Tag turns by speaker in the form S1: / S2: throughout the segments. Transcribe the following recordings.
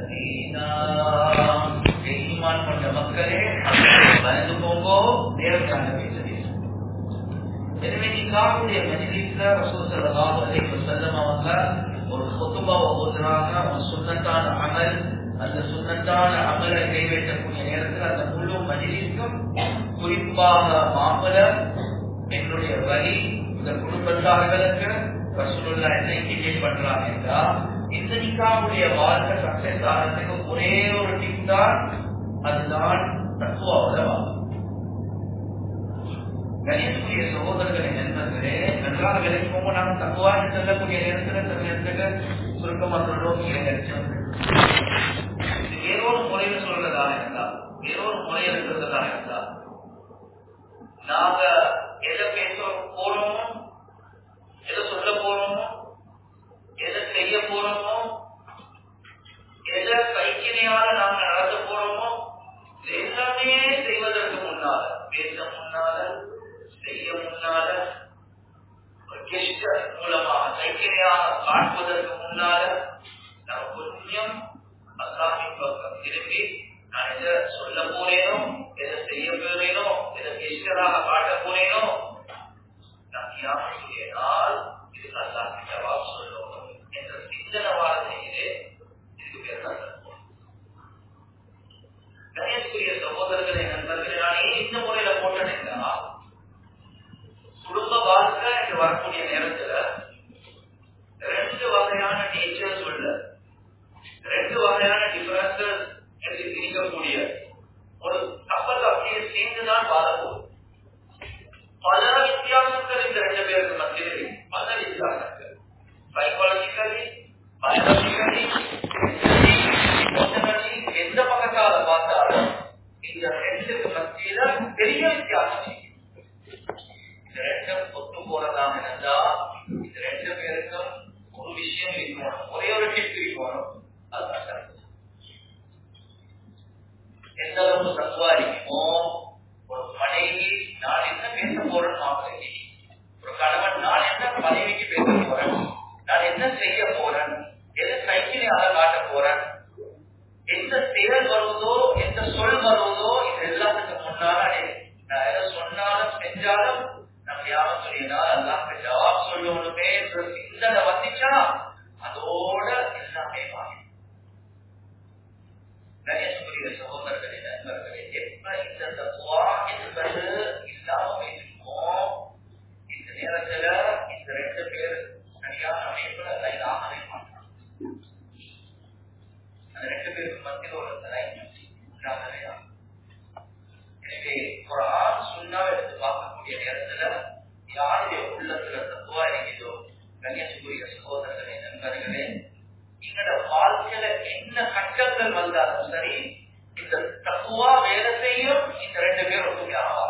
S1: முத்தகீனா ஈமான் கொண்ட மக்களே பயந்து போங்கோ நேரடியாக பேசுகிறேன் எனவே நிக்காவுடைய மஜ்லிஸ்ல ரசூல் ஸல்லல்லாஹு அலைஹி வஸல்லம் அவங்க ஒரு குத்துபாவை ஓதுறாங்க ஒரு சுன்னத்தான அமல் அந்த சுன்னத்தான அமலை நிறைவேற்றக்கூடிய நேரத்தில் அந்த முழு மஜ்லிஸ்க்கும் குறிப்பாக மாம்பழம் என்னுடைய வழி இந்த குடும்பத்தார்களுக்கு ரசூலுல்லா என்ன இண்டிகேட் பண்றாங்க என்றா இந்த நிக்காவுடைய வாழ்க்கை சக்சஸ் ஆகிறதுக்கு ஒரே ஒரு டிப் தான் அதுதான் தத்துவாவோட வாழ்க்கை கணியத்துக்குரிய சகோதரர்களை நண்பர்களே நன்றாக விளைக்கும் நாம் தக்குவான்னு சொல்லக்கூடிய நேரத்தில் சில நேரத்துக்கு சுருக்கமா சொல்றோம் வேறொரு முறையில சொல்றதா இருந்தா வேறொரு முறையில சொல்றதா இருந்தா நாங்க எதை பேச போறோமோ எதை சொல்ல போறோமோ எதை செய்ய போறோமோ எதை கைக்கிணையால நாங்க நடத்த போறோமோ இது எல்லாமே செய்வதற்கு முன்னால பேச முன்னால செய்ய முன்னால ஒரு கெஸ்டர் மூலமாக கைக்கிணையாக காட்டுவதற்கு முன்னால நாம் கொஞ்சம் அல்லாஹின் பக்கம் திரும்பி நான் எதை சொல்ல போறேனோ எதை செய்ய போறேனோ எதை கெஸ்டராக காட்ட போறேனோ நான் தியானத்துடைய நாள் இதுக்கு அல்லாஹின் ஜவாப் சொல்லணும் என்ற சிந்தனை வாழத்தையிலே இதுக்கு பேர் தான் தத்துவம் கணேசுக்குரிய சகோதரர்களை நண்பர்களே நான் ஏன் இந்த முறையில போட்டேன்னா குடும்ப வாழ்க்கை என்று வரக்கூடிய நேரத்துல ரெண்டு வகையான நேச்சர்ஸ் உள்ள ரெண்டு வகையான டிஃபரன்சஸ் என்று பிரிக்கக்கூடிய ஒரு கப்பல் அப்படியே சேர்ந்துதான் வாழப்போகுது பல வித்தியாசங்கள் இந்த ரெண்டு பேருக்கு மத்தியில் இருக்கு. பல வித்தியாசங்கள் சைக்காலஜிக்கலி பயாலஜிக்கலி எமோஷனலி எந்த பக்கத்தால பார்த்தாலும் இந்த ரெண்டுக்கு மத்தியில பெரிய வித்தியாசம் இருக்கு. இந்த ரெண்டும் ஒத்து போறதாக இருந்தா இந்த ரெண்டு பேருக்கும் ஒரு விஷயம் இருக்கணும் ஒரே ஒரு டிப் இருக்கணும் அதுதான் correct. எந்த அளவுக்கு தத்துவா இருக்குமோ ஒரு மனைவி நான் என்ன பேச போறேன்னு மாப்பிள்ளைக்கு ஒரு கணவன் நான் என்ன மனைவிக்கு பேச போறேன் நான் என்ன செய்ய போறேன் எது சைக்கிளையாக காட்ட போறேன் எந்த செயல் வருவதோ எந்த சொல் வருவதோ இது எல்லாத்துக்கு முன்னாலே நான் எதை சொன்னாலும் செஞ்சாலும் நம்ம யாரும் சொல்லினா அல்லாஹ் ஜவாப் சொல்லணுமே என்ற சிந்தனை வந்துச்சா அதோட எல்லாமே மாறி கணேசபுரிய சகோதரர்களே நண்பர்களே எப்ப இந்த தத்துவா என்பது இல்லாம இருக்குமோ இந்த நேரத்துல இந்த ரெண்டு பேர் சரியான அமைப்புல லைன் ஆகவே மாட்டாங்க அந்த ரெண்டு பேருக்கு மத்தியில் ஒரு லைன் இல்லாமலே ஆகும். எனவே ஒரு ஆண் சுண்ணாவை எடுத்து பார்க்கக்கூடிய நேரத்துல யாருடைய உள்ளத்துல தத்துவா இருக்குதோ கணேசபுரிய சகோதரர்களே நண்பர்களே எங்களோட வாழ்க்கையில என்ன கஷ்டங்கள் வந்தாலும் சரி இந்த தத்துவா வேதத்தையும் இந்த ரெண்டு பேரும் ஒத்துமையாக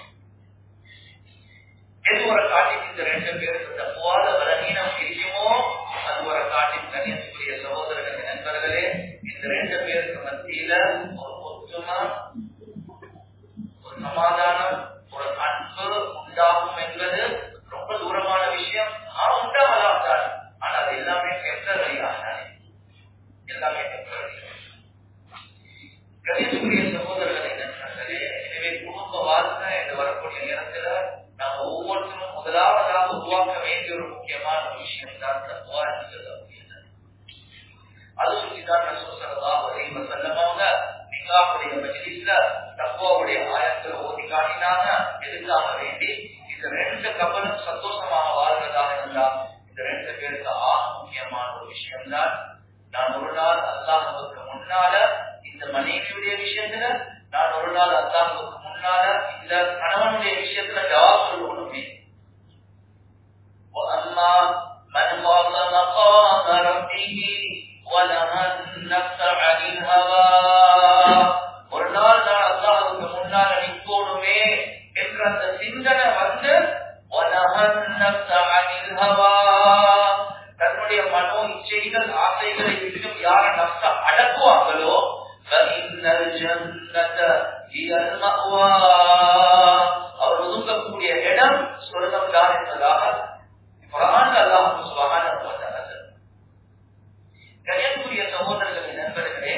S1: எது ஒரு காட்டில் இந்த ரெண்டு பேருக்கு தப்புவாத பலகீனம் இருக்குமோ அது ஒரு காட்டில் கண்ணியத்துக்குரிய சகோதரர்கள் நண்பர்களே இந்த ரெண்டு பேருக்கு மத்தியில ஒரு ஒத்துமை ஒரு சமாதானம் ஒரு அன்பு உண்டாகும் என்பது ரொம்ப தூரமான விஷயம் ஆ உண்டாகலாம் தான் ஆனா அது எல்லாமே டெம்பரரி ஆனாலே எல்லாமே டெம்பரரி கணேசுக்குரிய சகோதரர்களை நண்பர்களே எனவே குடும்ப வாழ்க்கை என்று வரக்கூடிய நேரத்துல நாம ஒவ்வொருத்தரும் முதலாவதாக உருவாக்க வேண்டிய ஒரு முக்கியமான ஒரு விஷயம் தான் தத்துவா என்று சொல்லக்கூடியது அது சுற்றிதான் ரசூசல்லா அலைஹி வஸல்லமவங்க நிக்காஹுடைய மஜ்லிஸ்ல தக்குவாவுடைய ஆயத்தை ஓதி காட்டினாங்க எதுக்காக வேண்டி இந்த ரெண்டு கப்பலும் சந்தோஷமாக வாழ்வதாக இருந்தா இந்த ரெண்டு பேருக்கு ஆக முக்கியமான ஒரு விஷயம் தான் நான் ஒரு நாள் அல்லாஹுக்கு முன்னால இந்த மனைவியுடைய விஷயத்துல நான் ஒரு நாள் அல்லாஹுக்கு முன்னால இந்த கணவனுடைய விஷயத்துல ஜவாப் சொல்லணுமே وأما من خاف مقام ربه ونهى النفس عن الهوى ஒரு நாள் நான் அல்லாஹுக்கு முன்னால நிற்கணுமே என்ற அந்த சிந்தனை வந்து وَنَهَى النَّفْسَ عَنِ الْهَوَى தன்னுடைய மனோ இச்சைகள் ஆசைகளை விட்டும் யார நப்ச அடக்குவாங்களோ فَإِنَّ الْجَنَّةَ هِيَ الْمَأْوَى அவர் ஒதுங்கக்கூடிய இடம் சொர்க்கம் தான் என்பதாக குரான் அல்லாஹ் சுபஹானஹு வ தஆலா கண்ணியத்துக்குரிய சகோதரர்களே நண்பர்களே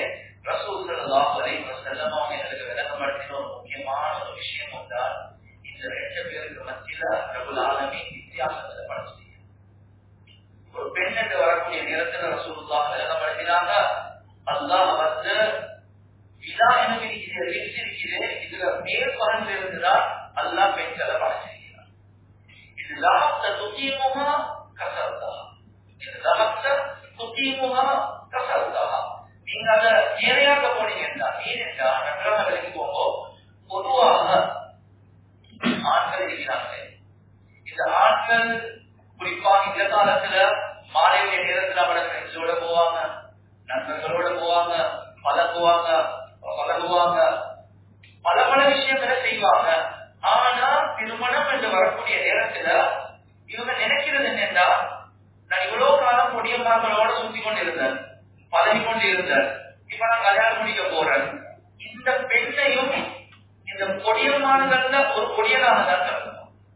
S1: தொடங்குவாங்க பழகுவாங்க பழகுவாங்க பல பல விஷயங்களை செய்வாங்க ஆனா திருமணம் என்று வரக்கூடிய நேரத்துல இவங்க நினைக்கிறது என்னன்னா நான் இவ்வளவு காலம் கொடியம்மாக்களோட சுத்தி கொண்டு இருந்தேன் பழகி கொண்டு இருந்தேன் இப்ப நான் கல்யாணம் முடிக்க போறேன் இந்த பெண்ணையும் இந்த கொடியம்மான்கள்ல ஒரு கொடியனாக தான் கருதணும்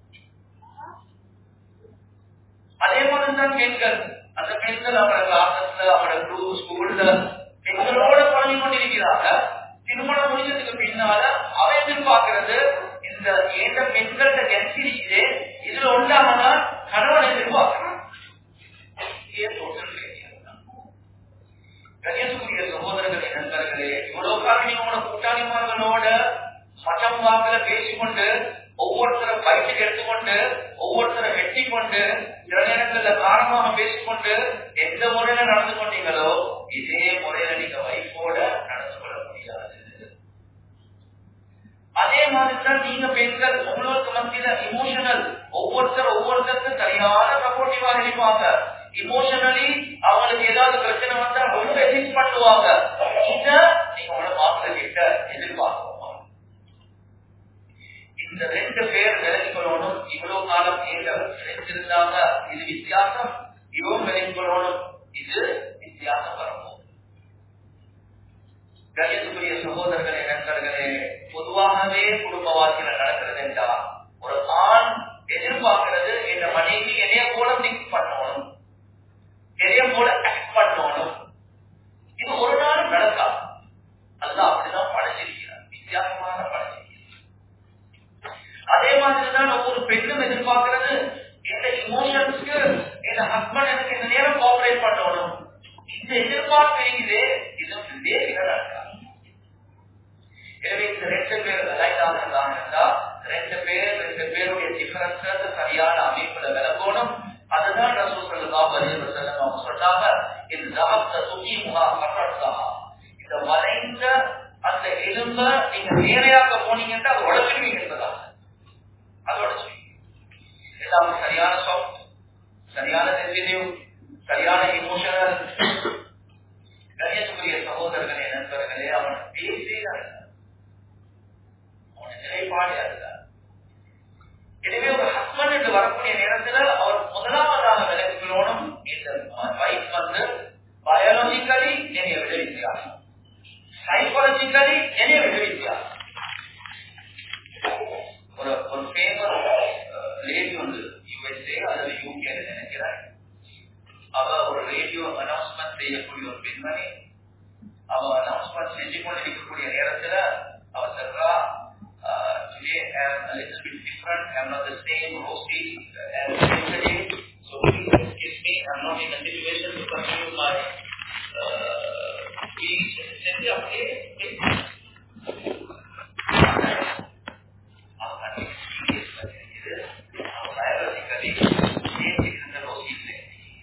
S1: அதே மாதிரிதான் பெண்கள் அந்த பெண்கள் அவங்களோட கிளாசஸ்ல அவங்களோட குரூ ஸ்கூல்ல பெண்களோட பழகி கொண்டிருக்கிறாங்க திருமணம் முடிஞ்சதுக்கு பின்னால அவ எதிர்பார்க்கிறது இந்த எந்த பெண்கள்ட கென்சிரிக்குது இதுல உண்டாமனா கணவன் எதிர்பார்க்கிறான் ஏன் total failure தான். கண்ணியத்துக்குரிய சகோதரர்களே நண்பர்களே இவ்வளவு காலம் நீங்களோட கூட்டாளிமார்களோட மட்டம் வாக்குல பேசிக்கொண்டு ஒவ்வொருத்தரை பயிற்சிக்கு எடுத்துக்கொண்டு ஒவ்வொருத்தரை வெட்டி கொண்டு சில நேரங்கள்ல காரணமாக பேசிக்கொண்டு எந்த முறையில நடந்து கொண்டீங்களோ இதே முறையில நீங்க வைஃபோட நடந்து கொள்ள முடியாது அதே மாதிரிதான் நீங்க பெண்கள் உங்களுக்கு மத்தியில இமோஷனல் ஒவ்வொருத்தர் ஒவ்வொருத்தருக்கும் சரியான சப்போர்ட்டிவாக இருப்பாங்க இமோஷனலி அவங்களுக்கு ஏதாவது பிரச்சனை வந்தா ரொம்ப எசிஸ்ட் பண்ணுவாங்க இத நீங்க உங்களோட மாப்பிள்ள கிட்ட எதிர்பார்க்கணும் இந்த ரெண்டு பேர் விலகிக்கொள்ளணும் இவ்வளவு காலம் ஏங்க நினைச்சிருந்தாங்க இது வித்தியாசம் இவங்க விலகிக்கொள்ளணும் இது வித்தியாசம் வரணும் கணியத்துக்குரிய சகோதரர்களே நண்பர்களே பொதுவாகவே குடும்ப வாழ்க்கையில நடக்கிறது என்றா ஒரு ஆண் எதிர்பார்க்கிறது என் மனைவி என்னைய போல திங்க் பண்ணணும் என்னைய போல ஆக்ட் பண்ணணும் இது ஒரு நாளும் நடக்காது அதுதான் அப்படிதான் படைச்சிருக்கிறார் வித்தியாசமான படைச்சிருக்கிறார் அதே மாதிரிதான் ஒவ்வொரு பெண்ணும் எதிர்பார்க்கிறது இந்த இமோஷன்ஸ்க்கு என் ஹஸ்பண்ட் எனக்கு இந்த நேரம் கோஆபரேட் பண்ணணும் இந்த எதிர்பார்ப்பு இருக்குது இது பேசிகள் நடக்காது எனவே இந்த ரெண்டு பேர் விளையாடாக இருந்தாங்கன்னா ரெண்டு பேர் ரெண்டு பேருடைய டிஃபரன்ஸ் சரியான அமைப்புல விளக்கணும் அதுதான் ரசூல் ஸல்லல்லாஹு அலைஹி வஸல்லம் அவங்க சொன்னாங்க இது ஜஹப்த துகீமுஹா ஃபர்ரத்ஹா இந்த வளைந்த அந்த எலும்ப நீங்க நேரையாக்க போனீங்கன்னா அது உடச்சிடுவீங்க என்பதாக அது உடச்சிடுவீங்க எல்லாமே சரியான சாஃப்ட் சரியான சென்சிட்டிவ் சரியான இமோஷனல் கணியத்துக்குரிய சகோதரர்களே நண்பர்களே அவன் பேசே அவன் நிலைப்பாடே அதுதான் எனவே ஒரு ஹஸ்பண்ட் என்று வரக்கூடிய நேரத்தில் அவர் முதலாவதாக விளக்குகிறோனும் இந்த வைஃப் வந்து பயாலஜிக்கலி என்னைய விட வித்தியாசம் சைக்காலஜிக்கலி என்னைய விட வித்தியாசம் ஒரு ஒரு ஃபேமஸ் லேடி வந்து யூஎஸ்ஏ அல்லது யூகே நினைக்கிறேன் அவ ஒரு ரேடியோ அனௌன்ஸ்மெண்ட் செய்யக்கூடிய ஒரு பெண்மணி அவ அனௌன்ஸ்மெண்ட் செஞ்சு கொண்டிருக்கக்கூடிய நேரத்துல அவ சொல்றா today I am a little bit different. I am not the same rosy as yesterday. So please excuse me. I am not in a situation to continue my uh, speech. செஞ்சு அப்படியே biologically ஏன் இருந்த Rousey இல்லை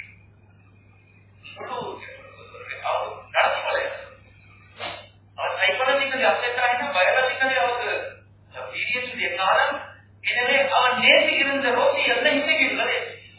S1: நடத்தி கொள்ள அவர் psychologically upset ஆகினா biologically அவருக்கு பீரியட்ஸுடைய காலம் எனவே அவன் நேசி இருந்த ரோசி எல்லாம் இன்னைக்கு உள்ளது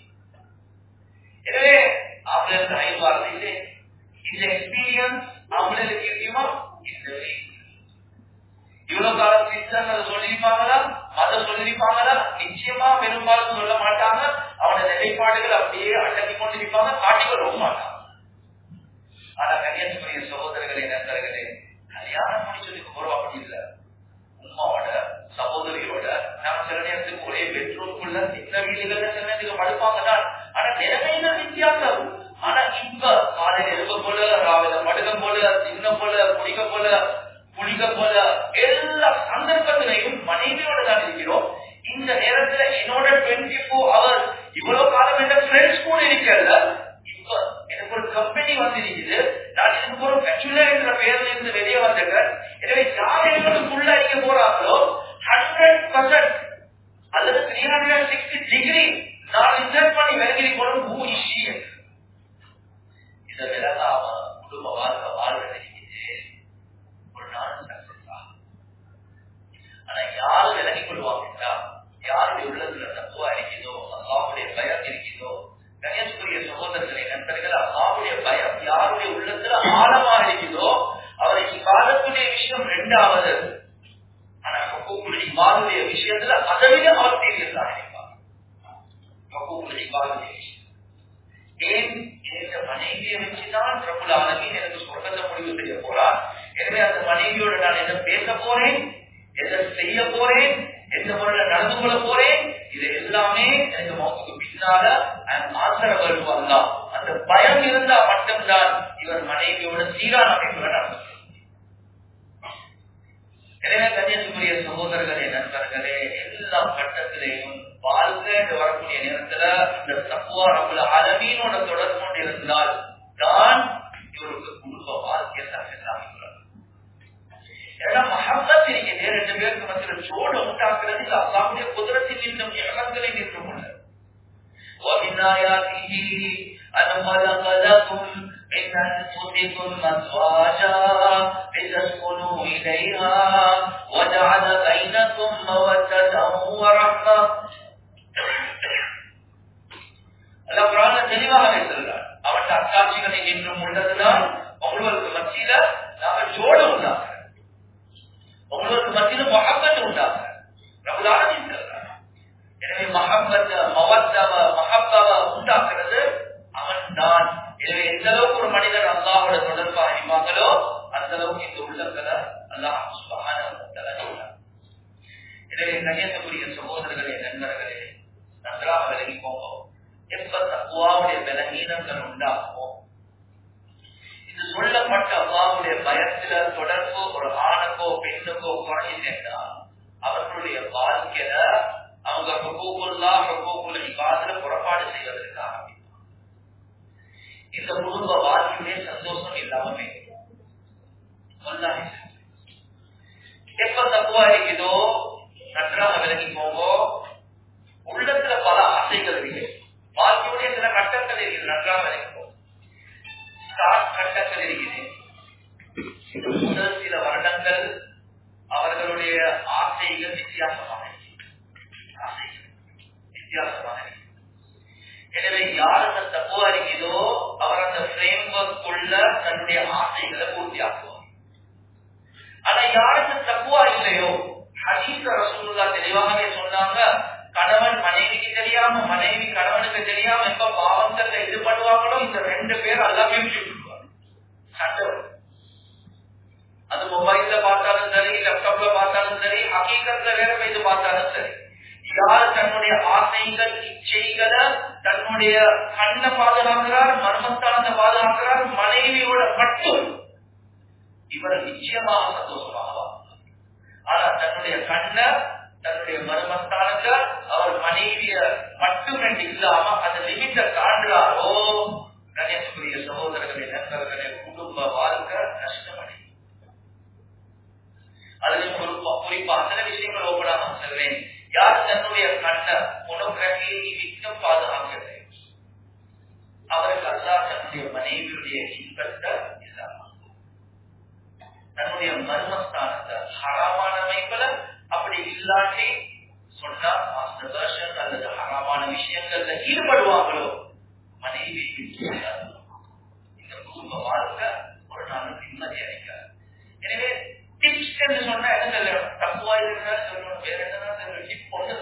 S1: எனவே அவங்களுக்கு ஐந்து இல்லை இந்த எக்ஸ்பீரியன்ஸ் அவங்களுக்கு இருக்குமா இல்லவே இவ்வளவு காலம் கிறிஸ்தன் அதை சொல்லியிருப்பாங்களா மத சொல்லியிருப்பாங்களா நிச்சயமா பெரும்பாலும் சொல்ல மாட்டாங்க அவனோட நிலைப்பாடுகள் அப்படியே அடக்கி கொண்டிருப்பாங்க காட்டிக்கொள்ளவும் மாட்டாங்க ஆனா கன்னியாகுமரிய சகோதரர்களே நண்பர்களே கல்யாணம் முடிச்சதுக்கு போறோம் அப்படி இல்ல உமாவோட சகோதரியோட நாம சில நேரத்துக்கு ஒரே பெட்ரூம்குள்ள சின்ன வீடுகள்ல சில நேரத்துக்கு படுப்பாங்க தான் ஆனா நிலைமையில வித்தியாசம் ஆனா இப்ப காலையில் எழுப்ப போல ராவில படுக்க போல சின்ன போல குடிக்க போல குளிக்க போல எல்லா சந்தர்ப்பத்திலையும் மனைவியோட தான் இருக்கிறோம் இந்த நேரத்துல என்னோட டுவெண்ட்டி ஃபோர் அவர் இவ்வளவு காலம் என்ற ஃப்ரெண்ட்ஸ் கூட இருக்கல இப்ப எனக்கு ஒரு கம்பெனி வந்திருக்குது நான் இதுக்கு ஒரு பேச்சுலர் என்ற பெயர்ல இருந்து வெளியே வந்துட்டேன் எனவே யார் எங்களுக்குள்ள அறிய போறாங்களோ ஹண்ட்ரட் பர்சன்ட் அல்லது த்ரீ ஹண்ட்ரட் சிக்ஸ்டி டிகிரி நான் ரிசர்வ் பண்ணி விலகி போறோம் ஹூ இஸ் இதை விலகாம குடும்ப வாழ்க்கை வாழ்றது ஒரு நாள் சக்சஸ் ஆகும் ஆனா யாரு விலகி கொள்வாங்கன்னா யாருடைய உள்ளத்துல தப்புவா இருக்குதோ அல்லாவுடைய பயம் இருக்குதோ கணேசுக்குரிய சகோதரர்களை நண்பர்கள் அல்லாவுடைய பயம் யாருடைய உள்ளத்துல ஆழமா இருக்குது ரெண்டாவது ஆனா ஹக்கூக்குல் இபாதுடைய விஷயத்துல அதை விட அவர் சீரியஸ் ஆகிருப்பார் ஹக்கூக்குல் இபாதுடைய விஷயம் ஏன் இந்த மனைவியை வச்சுதான் பிரபுல ஆலமீன் எனக்கு சொர்க்கத்தை முடிவு செய்ய போறார் எனவே அந்த மனைவியோட நான் என்ன பேச போறேன் எதை செய்ய போறேன் எந்த முறையில நடந்து கொள்ள போறேன் இது எல்லாமே எனக்கு மௌத்துக்கு பின்னால ஆசரவு வரலாம் அந்த பயம் இருந்தா மட்டும்தான் இவர் மனைவியோட சீரான அமைப்புல நடந்து எனவே கன்னியாகுமரிய சகோதரர்களே நண்பர்களே எல்லா கட்டத்திலேயும் வாழ்க்கை என்று வரக்கூடிய நேரத்துல இந்த தப்புவா நம்மள அளவீனோட தொடர்பு கொண்டு இருந்தால் தான் இவருக்கு குடும்ப வாழ்க்கையை அமைக்கிறார் ஏன்னா மகப்பத் இருக்குது ரெண்டு பேருக்கு மத்தியில் சோடு உண்டாக்குறது இது அல்லாவுடைய குதிரத்தின் இன்னும் இழங்களை நின்று கொள்ள ومن آياته أن خلق لكم من أنفسكم أزواجا لتسكنوا إليها وجعل بينكم مودة ورحمة அல்ல குரான தெளிவாக சொல்றார் அவன் அக்காட்சிகளை என்றும் உள்ளதுதான் உங்களுக்கு மத்தியில நாங்கள் ஜோடு உண்டாக உங்களுக்கு மத்தியில மகப்பத் உண்டாக பிரபுலாரதின் சொல்றார் எனவே மகப்பத் மவத்தவ மகப்பவ உண்டாக்குறது அவன் தான் எனவே எந்த அளவுக்கு ஒரு மனிதன் அல்லாவோட தொடர்பு அறிவாங்களோ அந்த அளவுக்கு இந்த உள்ளங்களை அல்லாஹ் சுபகான எனவே கண்ணியத்துக்குரிய சகோதரர்களே நண்பர்களே நன்றாக விலகி போவோம் எப்ப தக்குவாவுடைய பலகீனங்கள் உண்டாகுமோ இது சொல்லப்பட்ட அல்லாவுடைய பயத்துல தொடர்பு ஒரு ஆணுக்கோ பெண்ணுக்கோ குறைஞ்சிட்டா அவர்களுடைய வாழ்க்கையில அவங்க ஹுக்கூக்குல்லா ஹுக்கூக்குல் இபாதுல புறப்பாடு செய்வதற்கு ஆரம்பிக்கும் இந்த குடும்ப வாழ்க்கையுடைய சந்தோஷம் இல்லாம எப்ப தப்புவா இருக்குதோ நன்றாக விலகி போங்கோ உள்ளத்துல பல ஆசைகள் இருக்கு வாழ்க்கையுடைய சில கட்டங்கள் இருக்குது நன்றாக விலகி போகும் கட்டங்கள் இருக்குது முதல் சில வருடங்கள் அவர்களுடைய ஆசைகள் வித்தியாசமாக ஆசைகள் வித்தியாசமாக எனவே யார் அந்த தப்புவா இருக்குதோ அவர் அந்த பிரேம் ஒர்க்குள்ள தன்னுடைய ஆசைகளை பூர்த்தியாக்குவார் ஆனா யாருக்கு தப்புவா இல்லையோ ஹதீஸ் ரசூலுல்லா தெளிவாகவே சொன்னாங்க கணவன் மனைவிக்கு தெரியாம மனைவி கணவனுக்கு தெரியாம எப்ப பாவங்கள்ல ஈடுபடுவாங்களோ இந்த ரெண்டு பேர் எல்லாமே விட்டுருவாங்க சண்டை அது மொபைல்ல பார்த்தாலும் சரி லேப்டாப்ல பார்த்தாலும் சரி ஹகீகத்துல வேற இது பார்த்தாலும் சரி யார் தன்னுடைய ஆசைகள் இச்சைகளை தன்னுடைய கண்ணை பாதுகாக்கிறார் மர்மஸ்தானத்தை பாதுகாக்கிறார் மனைவியோட மட்டும் இவர் நிச்சயமாக சந்தோஷமாக ஆனா தன்னுடைய கண்ணை தன்னுடைய மர்மஸ்தானத்தை அவர் மனைவிய மட்டும் ரெண்டு இல்லாம அந்த லிமிட்டை தாண்டுறாரோ கணேசக்குரிய சகோதரர்களே நண்பர்களே குடும்ப வாழ்க்கை நஷ்டமடை அதுலயும் குறிப்பா சில விஷயங்கள் ஓப்பனாக சொல்வேன் யார் தன்னுடைய கண்ணை உணவுகிரகையை விற்கும் பாதுகாக்கிறது அவருக்கு அல்லா தன்னுடைய மனைவியுடைய இன்பத்தை இல்லாம தன்னுடைய மர்மஸ்தானத்தை ஹராமான அமைப்புல அப்படி இல்லாட்டி சொன்னா மாஸ்டர் அல்லது ஹராமான விஷயங்கள்ல ஈடுபடுவாங்களோ மனைவி இந்த குடும்ப வாழ்க்கை ஒரு நாள் நிம்மதி அளிக்காது எனவே டிப்ஸ் என்று சொன்னா என்ன சொல்லணும் தப்புவா இருக்கிறதா சொல்லணும் வேற என்ன சொல்லணும் டிப் ஒன்று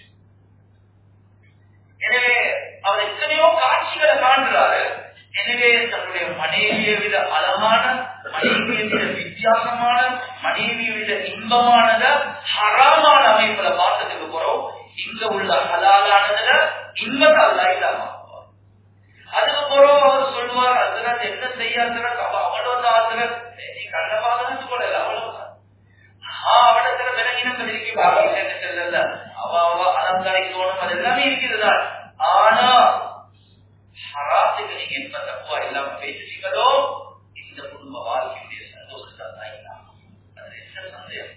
S1: எனவே அவர் எத்தனையோ காட்சிகளை காண்கிறாரு எனவே தன்னுடைய மனைவியை விட அழகான மனைவியை விட வித்தியாசமான மனைவியை விட இன்பமானத ஹராமான அமைப்புல பார்த்ததுக்கு போறோம் இங்க உள்ள ஹலாலானதுல இன்பத்தை அல்லா இல்லாம அதுக்கு போறோம் அவர் சொல்லுவார் அதுல என்ன செய்யாதுல அவள் வந்து ஆத்துல நீ கண்ண பாதுகாத்து கொள்ளல அவ்வளவுதான் அவடத்துல விலகினங்கள் இருக்கிறது அவ அவ அலங்கரிக்கணும் அது எல்லாமே இருக்கிறதா ஆனா ஹராத்துக்கு நீங்க என்ன தப்புவா இல்லாம பேசுறீங்களோ இந்த குடும்ப வாழ்க்கையுடைய சந்தோஷத்தை தான் இல்லாம அது என்ன சந்தேகம்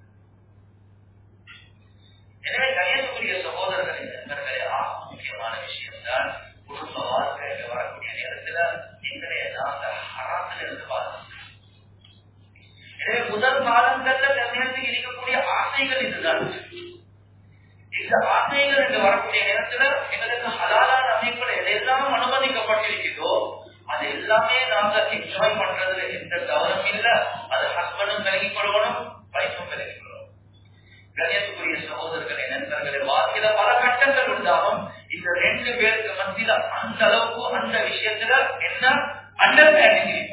S1: எனவே கணியத்துக்குரிய சகோதரர்களின் நண்பர்களே ஆக முக்கியமான விஷயம் தான் குடும்ப வாழ்க்கையில வரக்கூடிய நேரத்துல எங்களைய நாங்க ஹராத்துல இருந்து பாருங்க எனவே முதல் காலங்கள்ல கல்யாணத்துக்கு இருக்கக்கூடிய ஆசைகள் இதுதான் இந்த ஆசைகள் என்று வரக்கூடிய நேரத்துல எங்களுக்கு ஹலாலான அமைப்புல எதெல்லாம் அனுமதிக்கப்பட்டிருக்கிறதோ அது எல்லாமே நாங்க என்ஜாய் பண்றதுல எந்த தவறும் இல்ல அது ஹஸ்பண்டும் விலகி கொள்ளணும் இருந்தாலும் இந்த ரெண்டு பேருக்கு மத்தியில அந்த அளவுக்கு அந்த விஷயத்துல என்ன அண்டர்ஸ்டாண்டிங்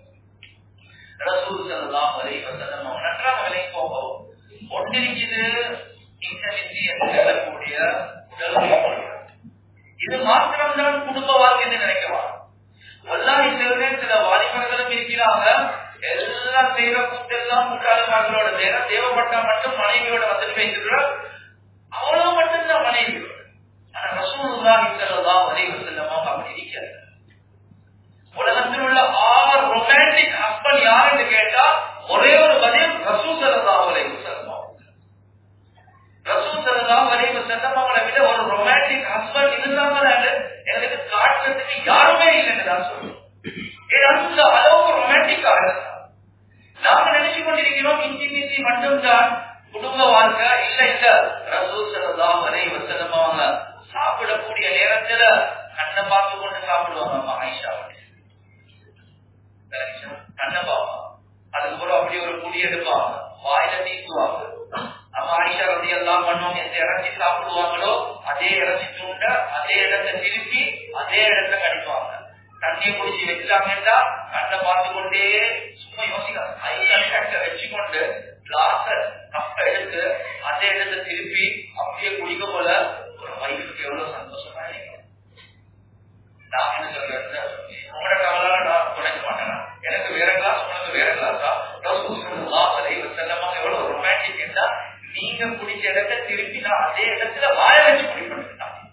S1: ரசூல் சல்லாம் வரை வசனம் அவங்க நன்றாக விலை போகும் ஒன்றிருக்கிறது இன்டர்நெட் என்று சொல்லக்கூடிய உடல் உறுப்புகள். இது மாத்திரம்தான் குடும்ப வாழ்க்கை என்று நினைக்கலாம் வல்லாஹி சில சில வாலிபர்களும் இருக்கிறாங்க எல்லாம் செய்யற கூட்டெல்லாம் முட்டாளர்களோட நேரம் தேவைப்பட்டா மட்டும் மனைவியோட வந்துட்டு பேசுகிறார் அவ்வளவு மட்டும்தான் மனைவியோட ஆனா ரசூலுல்லாஹி ஸல்லல்லாஹு அலைஹி வஸல்லம் அவங்க அப்படி இருக்கிறார் உலகத்தில் உள்ள ஆறு ரொமான்டிக் ஹஸ்பண்ட் யாருன்னு கேட்டா ஒரே ஒரு பதில் ரசூல் ஸல்லல்லாஹு அலைஹி வஸல்லம் ரசூல் ஸல்லல்லாஹு அலைஹி வஸல்லம் அவங்களை விட ஒரு ரொமான்டிக் ஹஸ்பண்ட் இருந்தாங்கன்னு எனக்கு காட்டுறதுக்கு யாருமே இல்லைன்னு நான் சொல்றேன் ஏன்னா அந்த அளவுக்கு ரொமான்டிக்கா இருந்தாங்க நாம நினைச்சு கொண்டிருக்கிறோம் இன்டிமிசி மட்டும்தான் குடும்ப வாழ்க்கை இல்ல இல்ல ரசூல் ஸல்லல்லாஹு அலைஹி வஸல்லம் அவங்க சாப்பிடக்கூடிய நேரத்துல கண்ணை பார்த்து கொண்டு சாப்பிடுவாங்க அம்மா ஆயிஷா கண்ணை பார்ப்பாங்க அதுக்கப்புறம் அப்படி ஒரு குடி எடுப்பாங்க வாயில நீக்குவாங்க அம்மா ஆயிஷா ரதி எல்லாம் பண்ணுவாங்க எந்த இறச்சி சாப்பிடுவாங்களோ அதே இறச்சி தூண்ட அதே இடத்தை திருப்பி அதே இடத்தை கடிப்பாங்க தண்ணியை குடிச்சு வச்சாங்கன்னா கண்ணை பார்த்து கொண்டே சும்மா யோசிக்கலாம் ஐ வச்சுக்கொண்டு கிளாஸ கப்ப எடுத்து அதே இடத்தை திருப்பி அப்படியே குடிக்க போல ஒரு வைஃபுக்கு எவ்வளவு சந்தோஷமா இருக்கும் நான் என்ன சொல்றேன் உங்களோட கவலால நான் குறைக்க மாட்டேன் எனக்கு வேற கிளாஸ் உனக்கு வேற கிளாஸா செல்லமாக எவ்வளவு ரொமான்டிக் என்றா நீங்க குடிச்ச இடத்தை திருப்பி நான் அதே இடத்துல வாய வச்சு குடிப்பேன்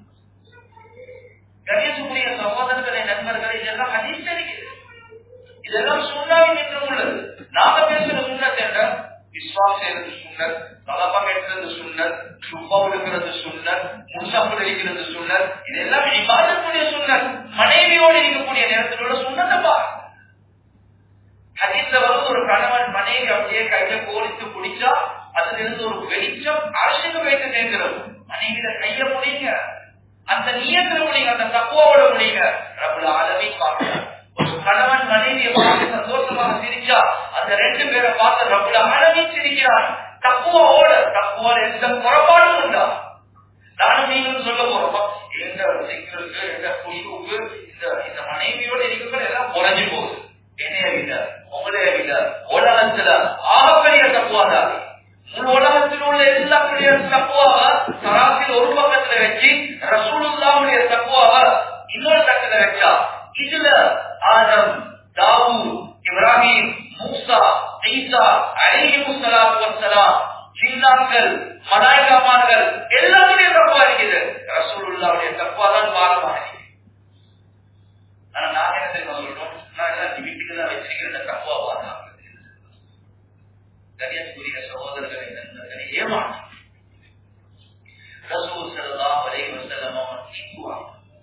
S1: கணேசனுடைய சகோதரர்களை நண்பர்களை இதெல்லாம் அதிசரிக்கிறது இதெல்லாம் சுண்ணாவின் என்று உள்ளது நாம பேசுற சுண்ணத் என்ற விஸ்வாஸ் செய்யறது சுண்ணத் தலப்பம் எடுக்கிறது சுண்ணத் சுப்பா எடுக்கிறது சுண்ணத் முன்சாப்பில் இருக்கிறது சுண்ணத் இதெல்லாம் இபாதத்துடைய சுண்ணத் மனைவியோடு இருக்கக்கூடிய நேரத்தில் உள்ள சுண்ணத்தை பாருங்க ஹதீஸ்ல வந்து ஒரு கணவன் மனைவி அப்படியே கையில கோரித்து குடிச்சா அதுல இருந்து ஒரு வெளிச்சம் அரசுக்கு வைத்து சேர்க்கிறது மனைவியில கைய முடிங்க அந்த நியத்துல முடிங்க அந்த தக்குவோட முடிங்க ரபுல அளவை பார்க்கலாம் ஒரு கணவன் மனைவியை பார்த்து சந்தோஷமாக சிரிச்சா அந்த ரெண்டு பேரை பார்த்து ரபுல அளவை சிரிக்கிறான் தக்குவோட தக்குவோட எந்த குறைபாடும் உண்டா நானும் நீங்களும் சொல்ல போறோம் எந்த சிக்கலுக்கு எந்த குடிவுக்கு இந்த இந்த மனைவியோட இருக்கிற எல்லாம் குறைஞ்சு போகுது என்னைய விட உங்களைய விட உலகத்துல ஆகப்பெரிய தப்புவாதான் முழு உலகத்தில் உள்ள எல்லா பெரிய தப்புவாக சராசில் ஒரு பக்கத்துல வச்சு ரசூலுல்லாவுடைய தப்புவாக இன்னொரு பக்கத்துல வச்சா இதுல ஆதம் தாவூ இப்ராஹிம் மூசா ஈசா அலிஹி முஸ்ஸலாத்து வஸ்ஸலாம் ஜின்னாக்கள் மலாய்காமார்கள் எல்லாருடைய தப்பா இருக்குது ரசூலுல்லாவுடைய தப்பா தான் பாரமாக இருக்குது ஆனா நாங்க என்ன தெரியுமா சொல்றோம் நான் எல்லாம் வீட்டுக்கு தான் வச்சிருக்கிறேன் தப்பா பார்த்தா கணியத்துக்குரிய சகோதரர்களை நண்பர்களை ஏமாற்றம் ரசூல் ஸல்லல்லாஹு அலைஹி வஸல்லம் அவங்க நீக்குவாங்க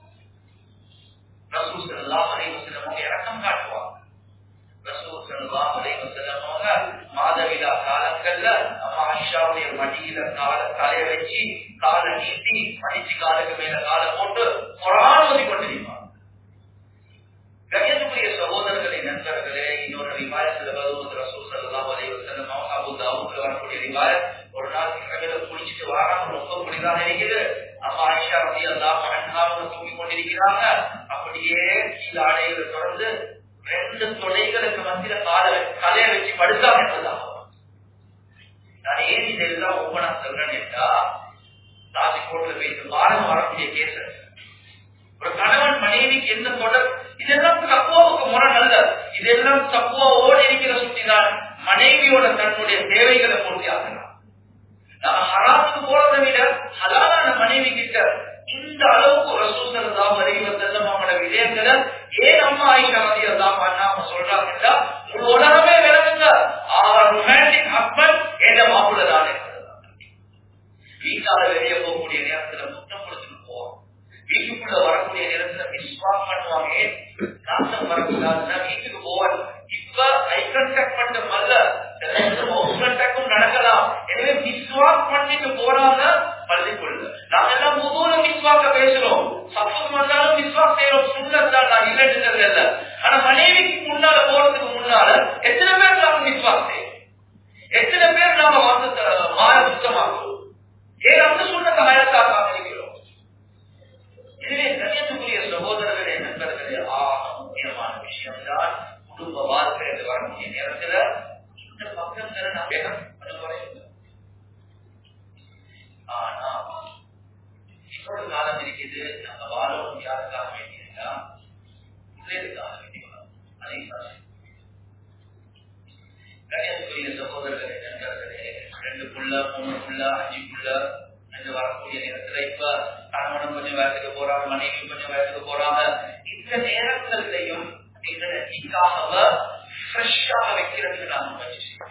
S1: ரசூல் ஸல்லல்லாஹு அலைஹி வஸல்லம் அவங்க இரக்கம் காட்டுவாங்க ரசூல் ஸல்லல்லாஹு அலைஹி வஸல்லம் அவங்க மாதவிடா காலங்கள்ல அம்மா ஆயிஷாவுடைய மடியில கால தலைய வச்சு காலை நீட்டி மடிச்சு காலுக்கு மேல காலை போட்டு குரான் ஓதி கொண்டிருப்பாங்க கணியத்துக்குரிய சகோதரர்களை நண்பர்களே இன்னொரு ரிவாயத்துல வருவது ரசூல் ஸல்லல்லாஹு அலைஹி வஸல்லம் அவங்க அபூ தாவூத்ல வரக்கூடிய ரிவாயத் ஒரு நாள் கடல குளிச்சுட்டு வராங்க ரொம்ப குளிராக இருக்குது அம்மா ஆயிஷா ரலியல்லாஹு அன்ஹா அவங்க தூங்கி கொண்டிருக்கிறாங்க அப்படியே கீழ ஆடைகளை தொடர்ந்து ரெண்டு தொலைகளுக்கு மத்தியில கால தலையை வச்சு படுத்தாங்க என்பதாக நான் ஏன் இதெல்லாம் ஒவ்வொன்றா சொல்றேன் என்றா ராஜ்கோட்ல வைத்து பாரம் வரக்கூடிய கேஸ் ஒரு கணவன் மனைவிக்கு எந்த தொடர் இதெல்லாம் தக்குவாவுக்கு முரண் அல்ல இதெல்லாம் தக்குவாவோடு இருக்கிற சுற்றிதான் மனைவியோட தன்னுடைய தேவைகளை பூர்த்தி ஆகலாம் நம்ம ஹராத்துக்கு போறதை விட ஹலாலான மனைவி கிட்ட இந்த அளவுக்கு ரசூசல் தான் வரைவர் செல்லம் அவங்களோட விடயங்களை ஏன் அம்மா ஆயிஷா ரதி எல்லாம் பண்ணாம சொல்றாங்கன்னா முழு உலகமே விளங்குங்க ஆர் ரொமான்டிக் ஹஸ்பண்ட் என்ற மாப்பிள்ள தானே வீட்டால வெளியே போகக்கூடிய நேரத்துல முத்தம் கொடுத்துட்டு போவோம் வீட்டுக்குள்ள வரக்கூடிய நேரத்துல விஸ்வாஸ் பண்ணுவாங்க நாசம் வரக்கூடாதுன்னா வீட்டுக்கு போவார் இப்ப ஐ கன்டாக்ட் மட்டும் அல்ல கன்டாக்டும் நடக்கலாம் எனவே விஸ்வாஸ் பண்ணிட்டு போறாங்க பள்ளிக்குள்ள நாங்க எல்லாம் முதுகுல விஸ்வாக்க பேசுறோம் சப்போஸ் வந்தாலும் விஸ்வாஸ் செய்யறோம் சுண்ணத்தான் நான் இல்லைன்னு இல்ல ஆனா மனைவிக்கு முன்னால போறதுக்கு முன்னால இந்த பக்கங்களை நான் வேகம் கொஞ்சம் குறையும் ஆனா இன்னொரு காலம் இருக்குது நம்ம வாழவும் யாருக்காக வேண்டியிருக்கா பிள்ளைகளுக்காக வேண்டியவா அதை கணியத்துக்குரிய சகோதரர்களே நண்பர்களே ரெண்டு புள்ள மூணு புள்ள அஞ்சு புள்ள என்று வரக்கூடிய நேரத்துல இப்ப கணவனும் கொஞ்சம் வயசுக்கு போறாங்க மனைவியும் கொஞ்சம் வயசுக்கு போறாங்க இந்த நேரங்கள்லையும் எங்களை நிக்காக ஃப்ரெஷ்ஷாக வைக்கிறதுக்கு நாம முயற்சி செய்யணும்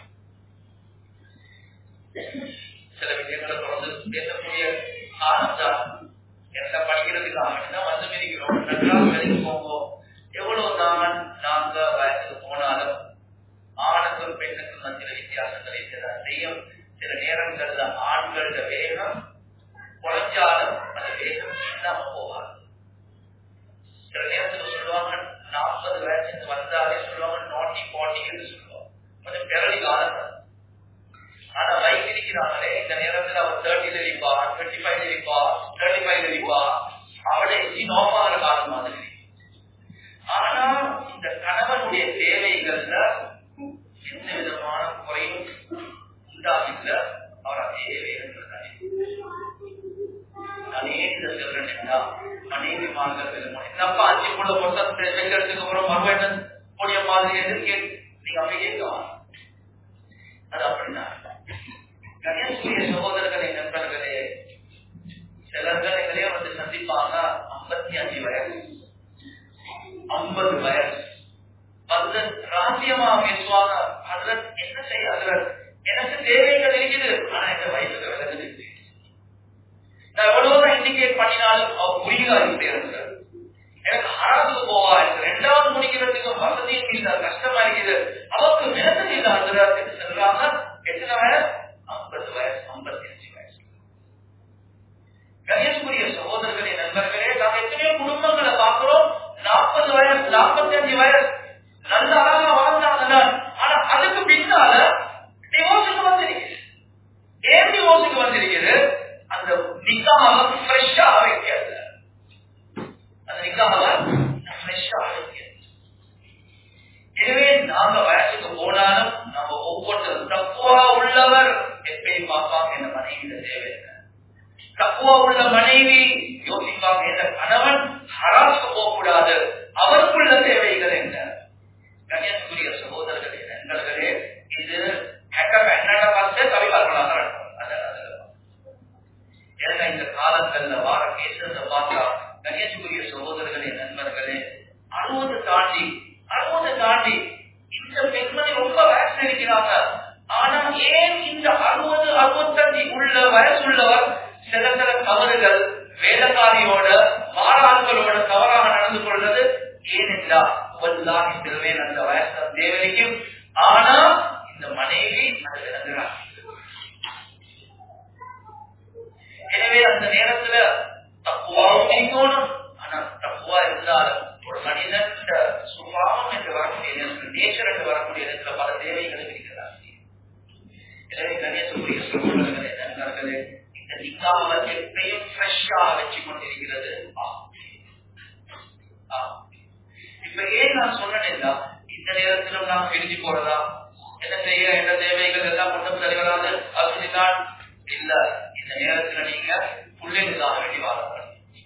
S1: சில விஷயங்களை தொடர்ந்து பேசக்கூடிய காலம் தான் என்ன படிக்கிறதுக்காக தான் வந்து மிதிக்கிறோம் நன்றாக வேலைக்கு போவோம் எவ்வளவு தான் நாங்க வயசுக்கு போனாலும் ஆணுக்கும் பெண்ணுக்கும் மத்தியில வித்தியாசங்கள் இருக்கிறதா செய்யும் சில நேரங்கள்ல ஆண்களோட வேகம் குறைஞ்சாலும் அந்த வேகம் இல்லாம போகாது சில நேரத்துல சொல்லுவாங்க நாற்பது வயசுக்கு வந்தாலே சொல்லுவாங்க நாட்டி பாட்டின்னு சொல்லுவாங்க கொஞ்சம் பிறலி காலம் ஆனா வைக் இருக்கிறாங்களே இந்த நேரத்துல அவன் தேர்ட்டில இருப்பா டுவெண்ட்டி ஃபைவ்ல இருப்பா தேர்ட்டி ஃபைவ்ல இருப்பா அவளை நோப்பாகிற காலம் மாதிரி ஆனா இந்த கணவனுடைய தேவைகள்ல எந்த விதமான குறையும் உண்டாகல அவர் அதே வேகத்தில் நானே இந்த சொல்றேன் என்ன மனைவி மார்கள் என்னப்பா அஞ்சு கூட பொருத்தம் வைக்கிறதுக்கு அப்புறம் மறுபடியும் கூடிய மாதிரி எதுன்னு கேட்டு நீங்க அப்படி கேட்கலாம் அது அப்படின்னா கணேசுடைய சகோதரர்களை நண்பர்களே சிலர்கள் எங்களையே வந்து சந்திப்பாங்க ஐம்பத்தி அஞ்சு வயசு ஐம்பது வயசு அதுல ராசியமா பேசுவாங்க அதுல என்ன செய்ய அதுல எனக்கு தேவைகள் இருக்குது ஆனா இந்த வயசுக்கு விலகுது நான் எவ்வளவுதான் இண்டிகேட் பண்ணினாலும் அவர் புரியுதா இருக்கிறார் எனக்கு ஹராத்துக்கு போவா எனக்கு ரெண்டாவது முடிக்கிறதுக்கு வசதியும் இல்லை கஷ்டமா இருக்குது அவருக்கு விலகுது இல்லை அதுல சொல்றாங்க எத்தனை வயசு ஐம்பது வயசு ஐம்பத்தி அஞ்சு வயசு கணேஷ்குரிய சகோதரர்களே நண்பர்களே நாங்க எத்தனையோ குடும்பங்களை பார்க்கிறோம் நாற்பது வயசு நாற்பத்தி அஞ்சு வயசு நல்ல அழகா வாழ்ந்தாங்க ஆனா அதுக்கு பின்னால டிவோர்ஸுக்கு வந்திருக்குது ஏன் டிவோர்ஸுக்கு வந்திருக்குது அந்த நிக்காக ஃப்ரெஷ்ஷா வைக்கிறது அந்த நிக்காக ஃப்ரெஷ்ஷா வைக்கிறது எனவே நாங்க வயசுக்கு போனாலும் நம்ம ஒவ்வொருத்தரும் தப்புவா உள்ளவர் எப்பயும் பார்ப்பாங்க என்ன மனைவியில தேவை என்ன தப்புவா உள்ள மனைவி யோசிப்பாங்க என்ன கணவன் ஹராசுக்கு போகக்கூடாது அவருக்குள்ள தேவைகள் என்ன கன்னியாகுமரிய சகோதரர்களே நண்பர்களே இது என்னென்ன பார்த்து கவிவார்களாக ஏன்னா இந்த காலங்கள்ல வார கேசத்தை பார்த்தா கன்னியாகுமரிய சகோதரர்களே நண்பர்களே அறுபது தாண்டி அறுபது தாண்டி இந்த பெண்மணி ரொம்ப வயசு இருக்கிறாங்க ஆனா ஏன் இந்த அறுபது அறுபத்தஞ்சு உள்ள வயசுள்ளவர் சில சில தவறுகள் வேலைக்காரியோட மாறாள்களோட தவறாக நடந்து கொள்வது ஏனென்றால் ஒல்லாஹி திருவேன் அந்த வயசு தேவனைக்கும் ஆனா இந்த மனைவி அது விளங்குறாங்க எனவே அந்த நேரத்துல தப்புவாவும் இருக்கணும் ஆனா தப்புவா இருந்தாலும் ஒரு மனிதன் சுபாவம் என்று வரக்கூடிய நேரத்தில் நேச்சர் என்று வரக்கூடிய நேரத்தில் பல தேவைகளும் இருக்கிறார் எனவே கணேசனுடைய சூழ்நிலைகளே நண்பர்களே இந்த நிக்காக எப்பையும் ஃப்ரெஷ்ஷாக வச்சு கொண்டிருக்கிறது இப்ப ஏன் நான் சொன்னேன்னா இந்த நேரத்திலும் நாம் பிரிஞ்சு போறதா என்ன செய்ய என்ன தேவைகள் எல்லாம் கொண்டு சரிவராது அப்படின்னால் இல்ல இந்த நேரத்துல நீங்க பிள்ளைகளுக்காக வேண்டி வாழப்படும்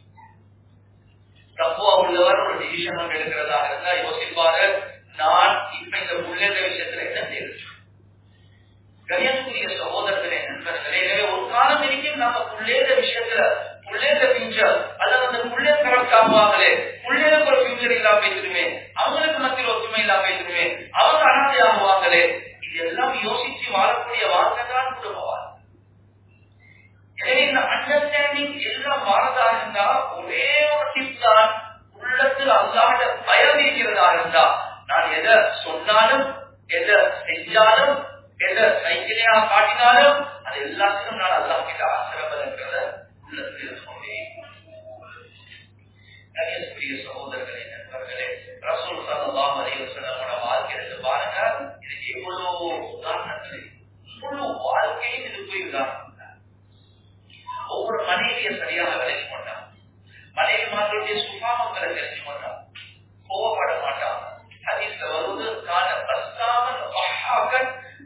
S1: தப்புவா உள்ளவர் ஒரு டிசிஷன் ஒன்று எடுக்கிறதா இருந்தா யோசிப்பாரு நான் இப்ப இந்த பிள்ளைகள் விஷயத்துல என்ன செய்யறது கணியத்துக்குரிய சகோதரர்களே நண்பர்களே எனவே ஒரு காலம் வரைக்கும் நாம புள்ளேத விஷயத்துல புள்ளேத ஃபியூச்சர் அல்லது அந்த புள்ளே கரெக்ட் ஆகுவாங்களே புள்ளேருக்கு ஒரு ஃபியூச்சர் இல்லாம பேசிடுமே அவங்களுக்கு மத்தியில் ஒற்றுமை இல்லாம பேசிடுமே அவங்க அனாதை ஆகுவாங்களே இதெல்லாம் யோசிச்சு வாழக்கூடிய வாழ்க்கை தான் குடும்ப வாழ்க்கை எனவே இந்த அண்டர்ஸ்டாண்டிங் எல்லாம் மாறதா இருந்தா ஒரே ஒரு டிப் தான் உள்ளத்தில் அல்லாத பயம் இருக்கிறதா இருந்தா நான் எதை சொன்னாலும் எதை செஞ்சாலும் எதை சைக்கிளையா காட்டினாலும் அது எல்லாத்துக்கும் நான் அல்லா கிட்ட ஆசிரமங்கிறத உள்ளத்தில் கொண்டே கணியத்துக்குரிய சகோதரர்களே நண்பர்களே ரசூல் சல்லாஹ் அலைவசனோட வாழ்க்கை எடுத்து பாருங்க இதுக்கு எவ்வளவு உதாரணங்கள் முழு வாழ்க்கையும் இதுக்கு உதாரணம் ஒவ்வொரு மனைவியை சரியாக விலகி கொண்டான் மனைவி மார்களுடைய சுபாவங்களை தெரிஞ்சு கொண்டான் கோவப்பட மாட்டான் ஹதீஸ்ல வருவது கால பஸ்தாமன் வஹாக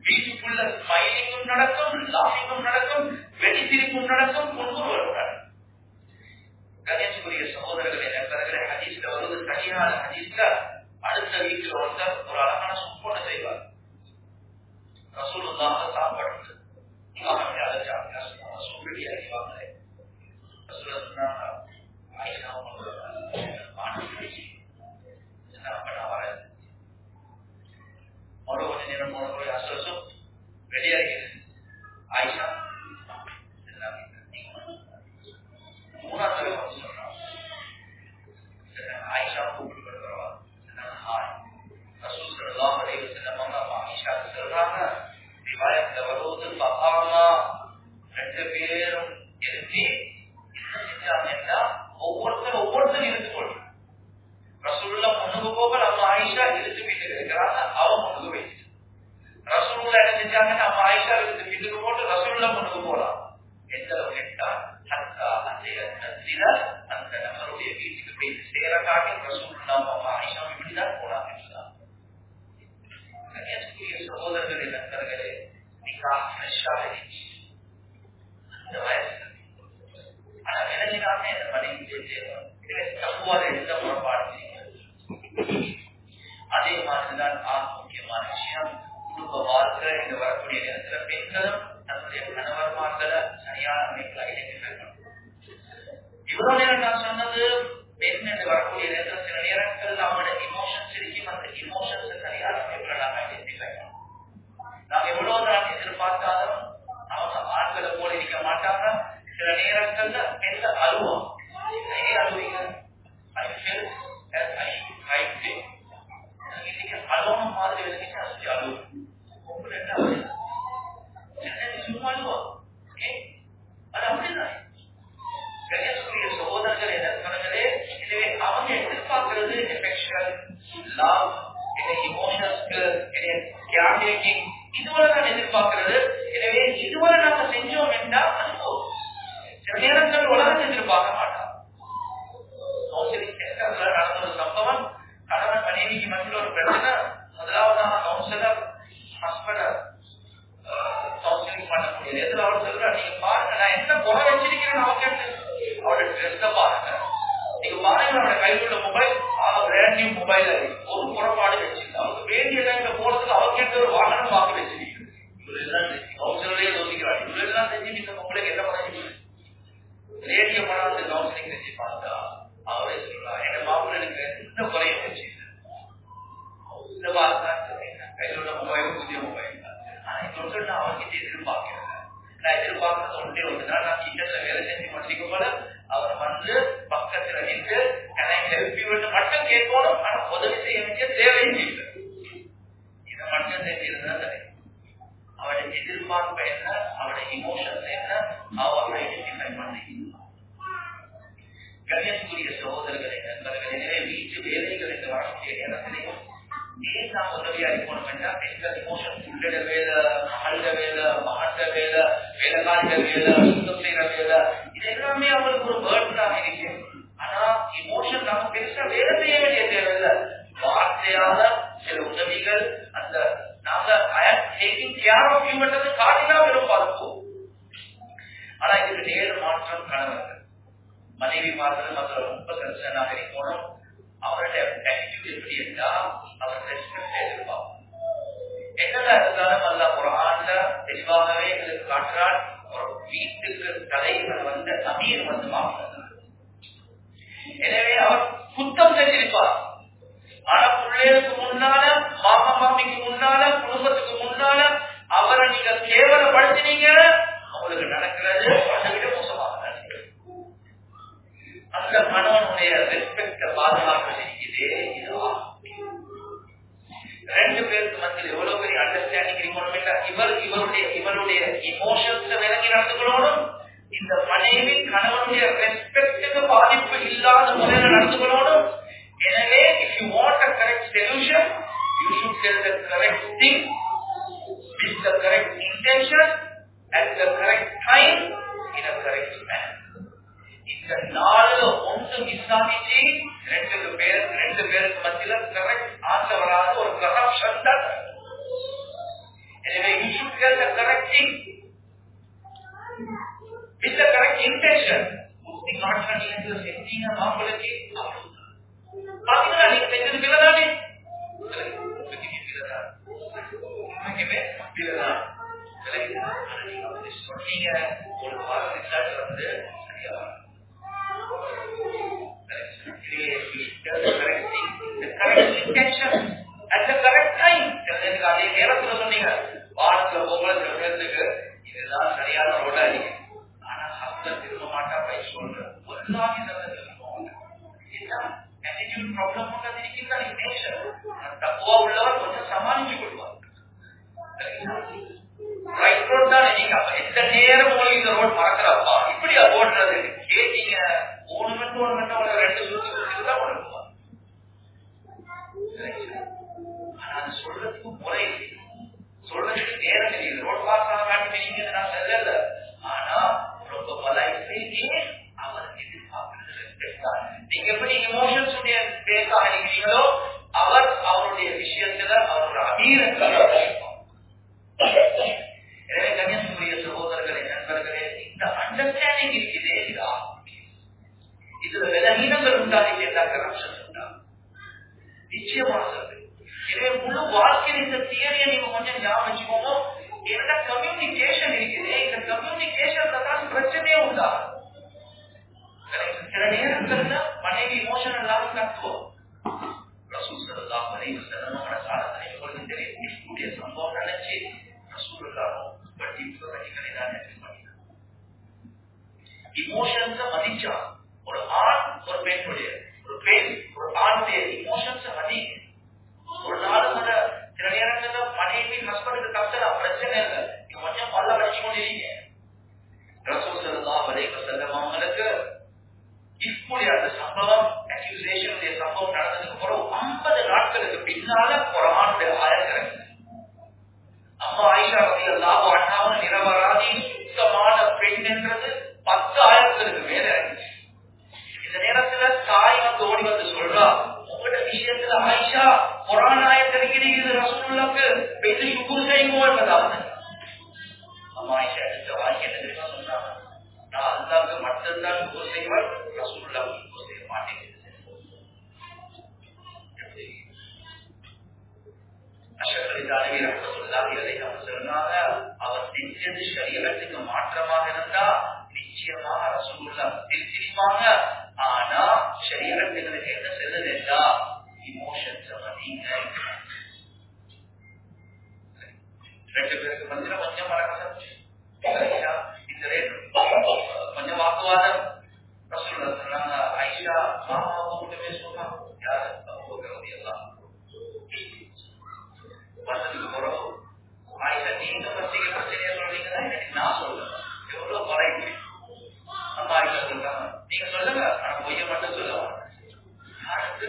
S1: வீட்டுக்குள்ள ஸ்மைலிங்கும் நடக்கும் லாஃபிங்கும் நடக்கும் வெடி சிரிப்பும் நடக்கும் முன்புறுவரும் நடக்கும் கணேசுக்குரிய சகோதரர்களே நண்பர்களே ஹதீஸ்ல வருவது சரியான ஹதீஸ்ல அடுத்த வீட்டில் ஒருத்தர் ஒரு அழகான சுப்போட செய்வார் ரசூலுல்லாஹ் சாப்பாடு அவங்க அழைச்சாங்க ரசூல் ரெடி ஆகிவாங்க ரசூல சொன்னாங்க ஆயிஷா அப்ப நான் வரேன் மறு கொஞ்ச நேரம் போன அசோசும் ரெடி ஆகிடுது ஆயிஷா மூணாவது தடவை வந்து சொன்னான் ஆயிஷா கூப்பிட்டு வருவா ஹாய் ரசூல் சல்லல்லாஹு அலைஹி வஸல்லம் அவங்க ஆயிஷா சொல்றாங்க ரிவாயத்துல வருவது பகாமா ரெண்டு பேரும் எழுப்பி என்ன செஞ்சாங்கன்னா ஒவ்வொருத்தர் ஒவ்வொருத்தர் இழுத்து கொள்ளும் ரசூலுல்லா முன்னுக்கு போக நம்ம ஆயிஷா இழுத்து வீட்டுக்கு இருக்கிறாங்க அவன் முன்னுக்கு வச்சுட்டு ரசூலுல்லா என்ன செஞ்சாங்க நம்ம ஆயிஷா இழுத்து வீட்டுக்கு போட்டு ரசூலுல்லா முன்னுக்கு போலாம் எந்த அளவு கேட்டா ஹத்தா அந்த நசில அந்த நபருடைய வீட்டுக்கு போய் சேர காட்டி ரசூலுல்லா நம்ம ஆயிஷா இப்படிதான் போனாங்க கண்ணியத்துக்குரிய சகோதரர்களே நண்பர்களே நிக்கா ஃப்ரெஷ்ஷாக இருந்துச்சு அந்த வயசுல ஆனா விளங்கினாமே அந்த மனைவி தேவை தகுவாத எந்த முறைப்பாடு அதே மாதிரிதான் ஆக முக்கியமான விஷயம் குடும்ப வாழ்க்கை என்று வரக்கூடிய நேரத்துல பெண்களும் தன்னுடைய கணவர்மார்களை சரியான அமைப்பில் ஐடென்டிஃபை பண்ணணும் இவ்வளவு நேரம் நான் சொன்னது பெண் என்று வரக்கூடிய நேரத்தில் சில நேரங்கள் அவங்களோட இமோஷன்ஸ் இருக்கும் அந்த இமோஷன்ஸ் சரியான அமைப்பில் நாம ஐடென்டிஃபை பண்ணணும் நாம் எவ்வளவு தான் எதிர்பார்த்தாலும் அவங்க ஆண்களை போல இருக்க மாட்டாங்க சில நேரங்கள்ல பெண்கள் அழுவோம் ஏன் அழுவீங்க I feel as I should try to. இன்னைக்கு அழுவணும் மாதிரி வச்சுக்கிட்டு அசதி அழுவும் உங்களுக்கு என்ன அழுவு? என்ன சும்மா அழுவோம் ஓகே அது அப்படிதான் கணேசனுடைய சகோதரர்கள் என்ன சொன்னாங்களே எனவே அவங்க எதிர்பார்க்கிறது எஃபெக்ஷன் லவ் இமோஷன்ஸ்க்கு கேர் டேக்கிங் இதுவரை நான் எதிர்பார்க்கிறது எனவே இதுவரை நாம செஞ்சோம் என்றால் அனுபவம் சில நேரங்கள் உலகத்தை எதிர்பார்க்க மாட்டான் கவுன்சிலிங் சென்டர்ல நடந்த ஒரு சம்பவம் கணவன் மனைவிக்கு மத்தியில் ஒரு பிரச்சனை முதலாவதாக கவுன்சிலர் ஹஸ்பண்ட கவுன்சிலிங் பண்ணக்கூடிய நேரத்தில் அவர் சொல்றாரு நீங்க பாருங்க நான் என்ன குறை வச்சிருக்கிறேன்னு அவன் கேட்டு அவரோட ட்ரெஸ்ஸ பாருங்க நீங்க பாருங்க அவரோட கையில் உள்ள மொபைல் பிராண்ட் நியூ மொபைல் ஒரு குறைபாடு வச்சிருக்கு அவருக்கு வேண்டிய டைம்ல போறதுக்கு அவர் கேட்ட ஒரு வாகனம் வாங்க வச்சிருக்கு இவர் எல்லாம் கவுன்சிலரே யோசிக்கிறார் இவர் எல்லாம் செஞ்சு இந்த உங்களுக்கு என்ன பண்ண ரேடியோ படம் கவுன்சிலிங் செஞ்சு பார்த்தா அவரே சொல்றார் எங்க மாப்பிள்ள எனக்கு எந்த குறையும் வச்சு இந்த வார்த்தை கையில் உள்ள மொபைல் புதிய மொபைல் ஆனா இன்னொன்று நான் அவர்கிட்ட எதிர்பார்க்கிறேன் நான் எதிர்பார்க்கறது ஒன்றே ஒன்றுதான் நான் கிச்சன்ல வேலை செஞ்சு முடிக்கும் போல அவர் வந்து பக்கத்துல நின்று எனக்கு ஹெல்ப் யூ மட்டும் கேட்கணும் ஆனா உதவி செய்ய வேண்டிய தேவையும் இல்லை இதை மட்டும் தெரிஞ்சிருந்தா சரி அவருடைய எதிர்பார்ப்பு என்ன அவருடைய இமோஷன்ஸ் என்ன அவர் ஐடென்டிஃபை பண்ணி கண்ணியத்துக்குரிய சகோதரர்களை நண்பர்கள் எனவே வீட்டு வேலைகள் என்று வரக்கூடிய நேரத்திலையும் ஏன் நாம் உதவியா இருக்கணும் என்றால் பெண்கள் இமோஷன் உள்ளிட வேலை மகள வேலை மகண்ட வேலை வேலைக்காரிகள் வேலை சுத்தம் செய்யற வேலை இது எல்லாமே அவங்களுக்கு ஒரு பேர்டனாக இருக்கும் ஆனா இமோஷன் நம்ம பெருசா வேலை செய்ய வேண்டிய தேவையில்லை வார்த்தையால சில உதவிகள் அந்த நாங்க டேக்கிங் கேர் ஆஃப் யூன்றது காட்டிதான் வெறும் பார்ப்போம் ஆனா இதுக்கு நேர் மாற்றம் கணவர்கள் மனைவி மாற்றம் அதுல ரொம்ப கன்சர்னாக இருக்கணும் அவருடைய ஆட்டிடியூட் எப்படி இருந்தா அவர் ரெஸ்பெக்ட் எதிர்பார்ப்பார் என்னதான் இருந்தாலும் அல்ல ஒரு ஆண்ட தெளிவாகவே எங்களுக்கு காட்டுறான் ஒரு வீட்டுக்கு தலைவர் வந்த அமீர் வந்து மாப்பிள்ள எனவே அவர் குத்தம் செஞ்சிருப்பார் ஆனா பிள்ளைகளுக்கு முன்னால மாமா மாமிக்கு முன்னால குடும்பத்துக்கு முன்னால அவரை நீங்க கேவலப்படுத்தினீங்க உங்களுக்கு நடக்கிறது அதை விட மோசமாக நடக்கிறது அந்த கணவனுடைய ரெஸ்பெக்ட பாதுகாப்பு இருக்குது இதுதான் ரெண்டு பேருக்கு மத்தியில் எவ்வளவு பெரிய அண்டர்ஸ்டாண்டிங் இருக்கணும் இல்ல இவர் இவருடைய இவருடைய இமோஷன்ஸ் விளங்கி நடந்துக்கணும் இந்த மனைவி கணவனுடைய ரெஸ்பெக்டுக்கு பாதிப்பு இல்லாத முறையில் நடந்துக்கணும் எனவே if you want a correct solution you should tell the correct thing with the correct intention at the correct time in a correct man இந்த நாலுல ஒன்று மிஸ் ஆகிச்சு ரெண்டு பேர் ரெண்டு பேருக்கு மத்தியில கரெக்ட் ஆன்சர் வராது ஒரு கரப்ஷன் தான் எனவே there's a correcting with the correct intention நீங்க நாட்டுல நீங்க செஞ்சீங்க மாப்பிளைக்கு அவ்வளவுதான் பாத்தீங்களா நீங்க செஞ்சது பிறதானே சொன்னீங்க ஒரு வாரம் ரிசல்ட் வந்து சரியா அதே நேரத்துல சொன்னீங்க வாரத்துல போகும்போது சில பேருக்கு இதுதான் சரியான ரோடா இருக்கு ஆனா ஹஸ்பண்ட் திரும்ப மாட்டா பை சொல்ற ஒரு நாள் ஆட்டிடியூட் ப்ராப்ளம் உள்ளது இருக்கின்றது நேச்சர் தப்புவா உள்ளவர் கொஞ்சம் சமாளிச்சு கொள்வார் ரைட் ரோட் தான் நீங்க அப்ப எந்த நேரம் உங்களுக்கு இந்த ரோட் மறக்கிறப்பா இப்படியா ஓடுறது கேட்டீங்க மூணு மணி ஒரு மணி ஒரு ரெண்டு சுத்தி சுத்தி தான் ஓடுவா ஆனா அது சொல்றதுக்கு முறை இல்லை சொல்றதுக்கு நேரம் இல்லை ரோட் பாஸ் ஆக வேண்டிய நீங்க நான் சொல்லல ஆனா ரொம்ப பலாய்க்கு அவர் எதிர்பார்க்கிறது ரெஸ்பெக்ட் தான் நீங்க எப்படி இமோஷன்ஸ் உடைய பேசாக இருக்கிறீங்களோ அவர் அவருடைய விஷயத்துல அவரோட அபீரங்களை எனவே கண்ணியத்துக்குரிய சகோதரர்களே நண்பர்களே இந்த அண்டர்ஸ்டாண்டிங் இருக்குதே இது ஆகும் இதுல விலகீனங்கள் உண்டாது என்றால் கரப்ஷன் உண்டாகும் நிச்சயமானது எனவே முழு வாழ்க்கையில் இந்த தியரியை நீங்க கொஞ்சம் ஞாபகம் வச்சுக்கோங்க என்னோட கம்யூனிகேஷன் இருக்குது இந்த கம்யூனிகேஷன்ல தான் பிரச்சனையே உண்டாகும் சில நேரங்கள்ல மனைவி இமோஷன் இல்லாம கத்துவோம் ரசூல் சல்லல்லாஹு அலைஹி வஸல்லம் அவரோட காலத்துல உங்களுக்கு தெரியக்கூடிய சம்பவம் நினைச்சு ரசூல் எல்லாரும் பட்டி வழிகளை தான் இமோஷன்ஸ மதிச்சா ஒரு ஆண் ஒரு பெண்ணுடைய ஒரு பெண் ஒரு ஆணுடைய இமோஷன்ஸ மதிக்க ஒரு நாள் கூட சில நேரங்கள்ல மனைவி ஹஸ்பண்டுக்கு கஷ்டம் பிரச்சனை இல்லை நீங்க கொஞ்சம் பல்ல வச்சு கொண்டிருக்கீங்க ரசூல் சல்லல்லாஹு அலைஹி வஸல்லம் அவங்களுக்கு இப்படி அந்த சம்பவம் அக்யூசேஷனுடைய சம்பவம் நடந்ததுக்கு பிறகு ஐம்பது நாட்களுக்கு பின்னால குரானுடைய ஆயிரக்கணக்கு அம்மா ஆயிஷா ரவி அல்லாஹ் அண்ணாவும் நிரபராதி சுத்தமான பெண் என்றது பத்து ஆயிரத்துக்கு மேல இருந்துச்சு இந்த நேரத்துல தாய் வந்து ஓடி வந்து சொல்றா உங்களோட விஷயத்துல ஆயிஷா குரான் ஆயத்திருக்கிறது ரசூலுக்கு பெற்று சுக்குர் செய்யுமோ என்பதாவது அம்மா ஆயிஷா எடுத்த வாங்கி என்ன தெரியுமா சொன்னாங்க நான் அல்லாவுக்கு மட்டும்தான் சுக்குர் செய்வேன் ரசூல்லா சுக்குர் செய்ய மாட்டேன் அஷகரிதானவி ரஹமத்துல்லாஹி அலைஹி அவங்க சொன்னாங்க அவர் செஞ்சது ஷரியத்துக்கு மாற்றமாக இருந்தா நிச்சயமாக ரசூலுல்லா திருத்திருப்பாங்க ஆனா ஷரியத்துங்களுக்கு என்ன செல்லுதுன்னா இமோஷன்ஸ் மதிங்க ரெண்டு பேருக்கு மத்தியில கொஞ்சம் மறக்கம் இந்த ரேட் கொஞ்சம் வாக்குவாதம் ரசூல்லா சொன்னாங்க ஐஷா மாமா கூட்டமே சொன்னாங்க யாரு அபூபக்கர் எல்லாம் வந்ததுக்கு பிறகு ஆயிஷா நீங்க பிரச்சனை பிரச்சனையா சொல்றீங்கன்னா எனக்கு நான் சொல்றேன் எவ்வளவு குறைக்கு அம்மா ஆயிஷா சொல்றாங்க நீங்க சொல்லுங்க ஆனா பொய்ய மட்டும் சொல்ல யாருக்கு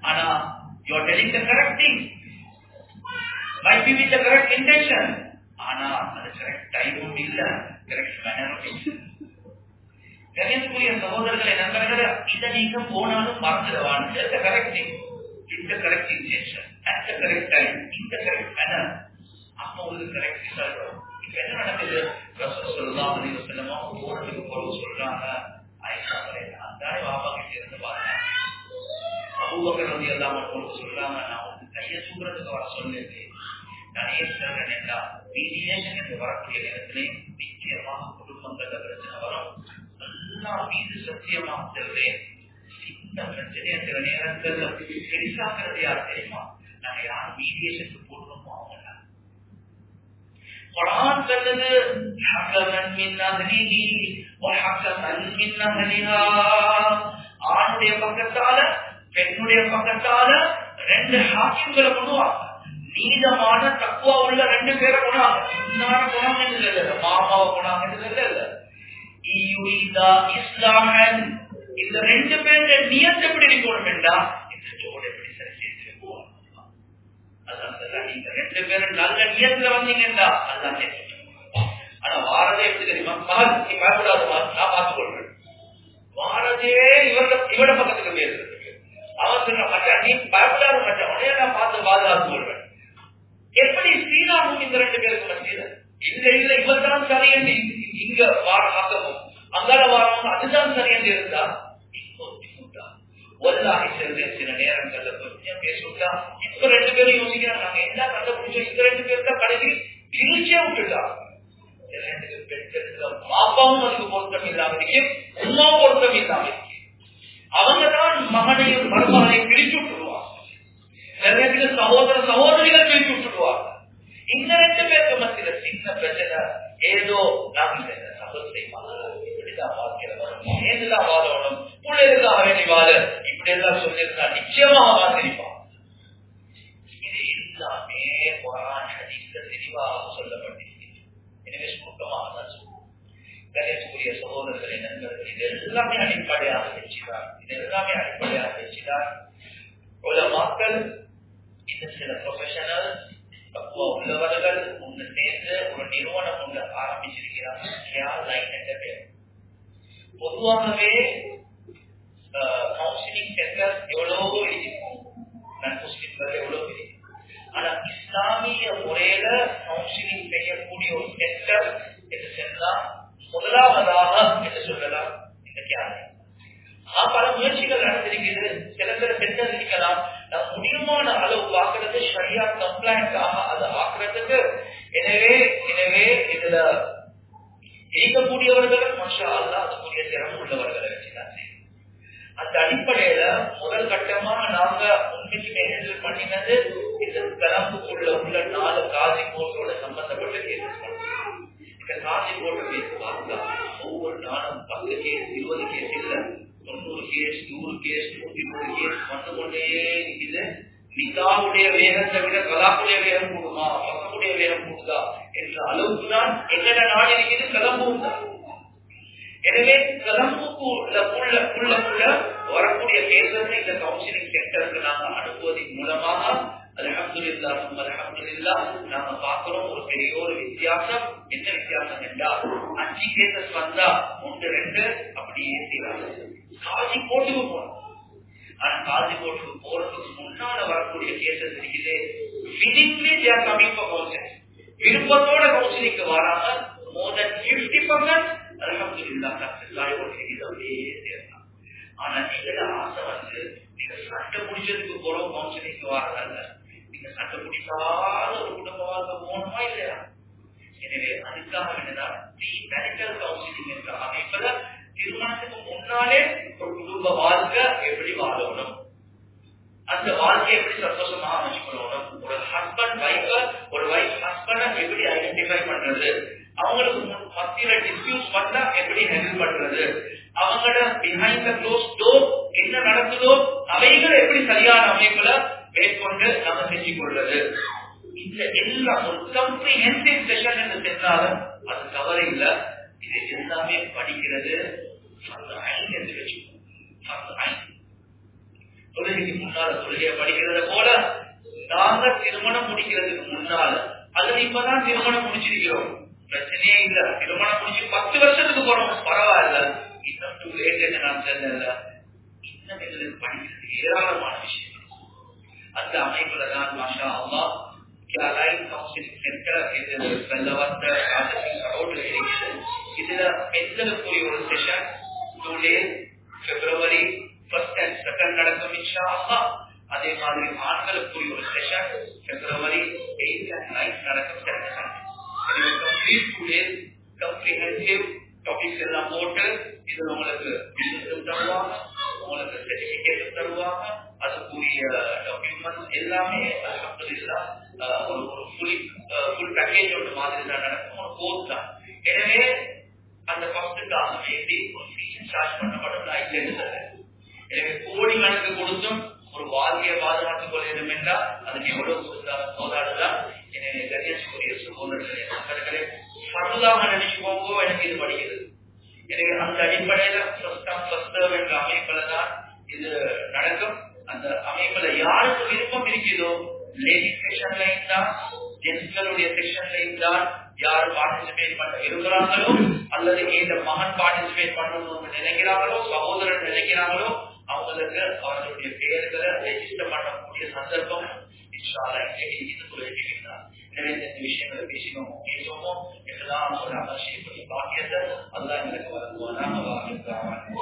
S1: ஆனா you are telling the correct thing might be with the correct intention ஆனா அது கரெக்ட் டைமும் இல்ல கரெக்ட் மேனரும் இல்ல கணியத்துக்குரிய சகோதரர்களை நண்பர்களே இதை நீங்க போனாலும் மறந்துடுவான் கரெக்ட் திங் இந்த correct intention at the correct time இந்த கரெக்ட் மேனர் அப்ப உங்களுக்கு கரெக்ட் ரிசல்ட் வரும் இப்ப என்ன நடக்குது ரசூல் சொல்லலாம் அப்படின்னு சொல்லமா போறதுக்கு பொருள் சொல்றாங்க ஐசா அந்தானே பாபா கிட்ட இருந்து பாருங்க அபூபக்கர் வந்து எல்லாம் பொருள் சொல்றாங்க நான் வந்து கையை சூடுறதுக்கு வர சொல்லிருக்கேன் நான் ஏன் சொல்றேன் என்றால் மீடியேஷன் என்று வரக்கூடிய நேரத்திலே நிச்சயமாக குடும்பங்கள்ல பிரச்சனை வரும் எல்லாம் மீது சத்தியமாக சொல்றேன் சின்ன பிரச்சனை சில நேரங்கள்ல பெருசாகிறது யார் தெரியுமா நாங்க யார் மீடியேஷனுக்கு போடுறோமோ அவங்க குரான் சொல்லுது ஹக்கமன் மின் அஹ்லிஹி வ ஹக்கமன் மின் அஹ்லிஹா ஆணுடைய பக்கத்தால பெண்ணுடைய பக்கத்தால ரெண்டு ஹாக்கிம்களை கொண்டுவாங்க நீதமான தக்குவா உள்ள ரெண்டு பேரை கொண்டாங்க உண்டான குணம் என்று இல்ல மாமாவை கொண்டாங்க என்று இல்ல ஈயுதா இஸ்லாமன் இந்த ரெண்டு பேருடைய நியத்தை எப்படி இருக்கணும் என்றா இந்த ஜோடு எப்படி சரி செய்து போகணும் அதான் சொல்ல நீங்க ரெண்டு பேரும் நல்ல நியத்துல வந்தீங்கன்னா அதான் ஆனா வாரதே எப்படி தெரியுமா மகன் நீ பயப்படாத நான் பார்த்துக் கொள்றேன் வாரதே இவர இவட பக்கத்துக்கு பேசுறது அவன் சொல்ற மச்சான் நீ பயப்படாத மச்சான் உடனே நான் பார்த்து பாதுகாத்து கொள்வேன் எப்படி ஸ்ரீராமும் இந்த ரெண்டு பேருக்கு மத்தியில இல்ல இல்ல இவர் தான் சரி என்று இங்க வார ஆக்கமும் அங்கால வாரமும் அதுதான் சரி என்று இருந்தா ஒல்லாகி செல்ற சில நேரங்கள்ல கொஞ்சம் பேசுட்டா இப்ப ரெண்டு பேரும் யோசிக்கிறாங்க நாங்க என்ன கண்டுபிடிச்சோம் இந்த ரெண்டு பேர் தான் கடைசி பிரிச்சே விட்டுட்டா பாப்பாவும் அதுக்கு பொருத்தம் இல்லாம இருக்கு உமாவும் பொருத்தம் இல்லாம இருக்கு அவங்க தான் மகனையும் மருமகனையும் பிரிச்சு விட்டுருவாங்க சில சகோதர சகோதரிகள் பிரிச்சு விட்டுடுவாங்க இந்த ரெண்டு பேருக்கு மத்தியில சின்ன பிரச்சனை ஏதோ நாம் சகோதரி இப்படிதான் வாழ்க்கையில ஏதுதான் வாழணும் பிள்ளைகளுக்காக வேண்டி வாழ இப்படி எல்லாம் சொல்லியிருந்தா நிச்சயமாக வாழ்ந்திருப்பான் இது எல்லாமே குரான் ஹதீஸ்ல தெளிவாக சொல்லப்பட்டிருக்கிறது எனவே சுருக்கமாக தான் சொல்லுவோம் கணேசக்குரிய சகோதரர்களை நண்பர்கள் இது எல்லாமே அடிப்படையாக வச்சுதான் இது எல்லாமே அடிப்படையாக வச்சுதான் உலமாக்கள் இன்னும் சில ப்ரொஃபஷனல் உள்ளவர்கள் ஒன்று சேர்ந்து ஒரு நிறுவனம் ஒன்று ஆரம்பிச்சிருக்கிறாங்க பேர் பொதுவாகவே கவுன்சிலிங் சென்டர் எவ்வளவோ இருக்கும் நன் முஸ்லிம்கள் எவ்வளவு இருக்கு ஆனா இஸ்லாமிய முறையில கவுன்சிலிங் செய்யக்கூடிய ஒரு சென்டர் என்று சொன்னா முதலாவதாக என்று சொல்லலாம் இந்த கேரளா பல முயற்சிகள் நடந்திருக்குது சில சில சென்டர் இருக்கலாம் முடியுமான அளவு பார்க்கறது சரியா கம்ப்ளைண்டாக அதை ஆக்குறதுக்கு எனவே எனவே இதுல இருக்கக்கூடியவர்கள் மஷா அல்லா அதுக்குரிய திறமை உள்ளவர்களை வச்சுதான் அந்த அடிப்படையில முதல் கட்டமா நாங்க உண்மைக்கு ஹேண்டில் பண்ணினது இந்த கிளம்புக்குள்ள உள்ள நாலு காசி கோட்டோட சம்பந்தப்பட்ட கேசஸ் இந்த காசி கோட்டை கேஸ் பார்த்தா ஒவ்வொரு நாளும் பத்து கேஸ் இருபது கேஸ் இல்ல தொண்ணூறு கேஸ் நூறு கேஸ் நூத்தி இருபது கேஸ் வந்து கொண்டே இருக்குது நிகாவுடைய வேகத்தை விட கலாக்குடைய வேகம் கூடுமா பக்கமுடைய வேகம் கூடுதா என்ற அளவுக்கு தான் எங்கட நாடு இருக்குது கிளம்பும் தான் எனவே கிளம்புக்குள்ள உள்ள உள்ள உள்ள வரக்கூடிய கேசஸ் இந்த கவுன்சிலிங் சென்டருக்கு நாங்க அனுப்புவதன் மூலமாக அலமதுல்லா அலமதுல்லா நாங்க பாக்குறோம் ஒரு பெரிய ஒரு வித்தியாசம் என்ன வித்தியாசம் என்றால் அஞ்சு கேசஸ் வந்தா ஒன்று ரெண்டு அப்படியே செய்வாங்க காசி கோட்டுக்கு போனோம் ஆனா காசி கோட்டுக்கு போறதுக்கு முன்னால வரக்கூடிய கேசஸ் இருக்குது physically there coming for counselling விருப்பத்தோட கவுன்சிலிங்க்கு வராம மோர் தென் பிப்டி பர்சன்ட் அலமதுல்லா சக்சஸ் ஆகி கொண்டிருக்கிறது அப்படியே சேரலாம் ஆனா நீங்கள ஆசை வந்து நீங்க சட்டை முடிச்சதுக்கு போறோம் கவுன்சிலிங்க்கு வரதல்ல நீங்க சட்டை பிடிக்காத ஒரு குடும்ப வாழ்க்கை போகணுமா இல்லையா எனவே அதுக்காக வேண்டியதான் ப்ரீ மெடிக்கல் கவுன்சிலிங் என்ற அமைப்புல திருமணத்துக்கு முன்னாலே ஒரு குடும்ப வாழ்க்கை எப்படி வாழணும் அந்த வாழ்க்கையை எப்படி சந்தோஷமா அமைச்சுக்கணும் ஒரு ஹஸ்பண்ட் வைஃப ஒரு வைஃப் ஹஸ்பண்ட எப்படி ஐடென்டிஃபை பண்றது அவங்களுக்கு மத்தியில டிஸ்பியூஸ் பண்ணா எப்படி ஹேண்டில் பண்றது அவங்களோட பிஹைண்ட் த க்ளோஸ் டோர் என்ன நடக்குதோ அவைகளை எப்படி சரியான அமைப்புல மேற்கொண்டு நம்ம செஞ்சு கொள்வது இந்த எல்லாம் ஒரு கம்ப்ரிஹென்சிவ் செஷன் என்று சென்றாலும் அது தவறு இல்ல இது எல்லாமே படிக்கிறது அந்த ஐந்து என்று வச்சுக்கணும் தொழுகைக்கு முன்னால தொழுகையை படிக்கிறத போல நாங்க திருமணம் முடிக்கிறதுக்கு முன்னால அல்லது இப்பதான் திருமணம் முடிச்சிருக்கிறோம் பிரச்சனையே இல்ல திருமணம் முடிச்சு பத்து வருஷத்துக்கு போறோம் பரவாயில்ல இன்னும் டூ லேட் நான் சொல்லல இன்னும் எங்களுக்கு படிக்கிறதுக்கு ஏராளமான விஷயம் அந்த அமைப்புல தான் மாஷா அல்லா லைன் கவுன்சிலிங் சென்டர் இது வெள்ள வந்த ரோட்ல இருக்குது இதுல பெண்களுக்குரிய ஒரு session two days February first and second நடக்கும் இன்ஷா அல்லா அதே மாதிரி ஆண்களுக்குரிய ஒரு session February eight and nine நடக்கும் செஷன் எனவே complete two days comprehensive topics எல்லாம் போட்டு இதுல உங்களுக்கு பிசினஸ் தருவாங்க உங்களுக்கு சர்டிபிகேட் தருவாங்க அதுக்குரிய டாக்குமெண்ட்ஸ் எல்லாமே அல்ஹம்துலில்லாஹ் ஒரு ஒரு ஃபுல் ஃபுல் பேக்கேஜ் ஒன்று மாதிரி தான் நடக்கும் ஒரு கோர்ஸ் தான் எனவே அந்த ஃபர்ஸ்ட்டுக்காக வேண்டி ஒரு ஃபீஸ் சார்ஜ் பண்ணப்படும் இல்லைன்னு எனவே கோடி கணக்கு கொடுத்தும் ஒரு வாழ்க்கையை பாதுகாத்துக் கொள்ள வேண்டும் என்றால் அதுக்கு எவ்வளவு கொடுத்தாலும் போதாடுதான் எனவே கணேஷ்குரிய சகோதரர்களே நண்பர்களே பரவலாக நினைச்சுக்கோங்கோ எனக்கு இது படிக்கிறது எனவே அந்த அடிப்படையில ஃபர்ஸ்ட் கம் ஃபர்ஸ்ட் என்ற அமைப்புல தான் இது நடக்கும் அந்த அமைப்புல யாருக்கு விருப்பம் இருக்கிறதோ லேடிஸ் செக்ஷன்ல இருந்தா ஜென்ஸ்களுடைய செக்ஷன்ல இருந்தா யார் பார்ட்டிசிபேட் பண்ண விரும்புறாங்களோ அல்லது இந்த மகன் பார்ட்டிசிபேட் பண்ணணும்னு நினைக்கிறாங்களோ சகோதரன் நினைக்கிறாங்களோ அவங்களுக்கு அவர்களுடைய பெயர்களை ரெஜிஸ்டர் பண்ணக்கூடிய சந்தர்ப்பம் இதுக்குள்ள இருக்கிறார் எனவே இந்த விஷயங்களை பேசினோமோ பேசுவோமோ எல்லாம் ஒரு அமர்ஷியப்படி பாக்கியத்தை அல்லாஹ் எங்களுக்கு வழங்குவானாக வாழ்கிறான்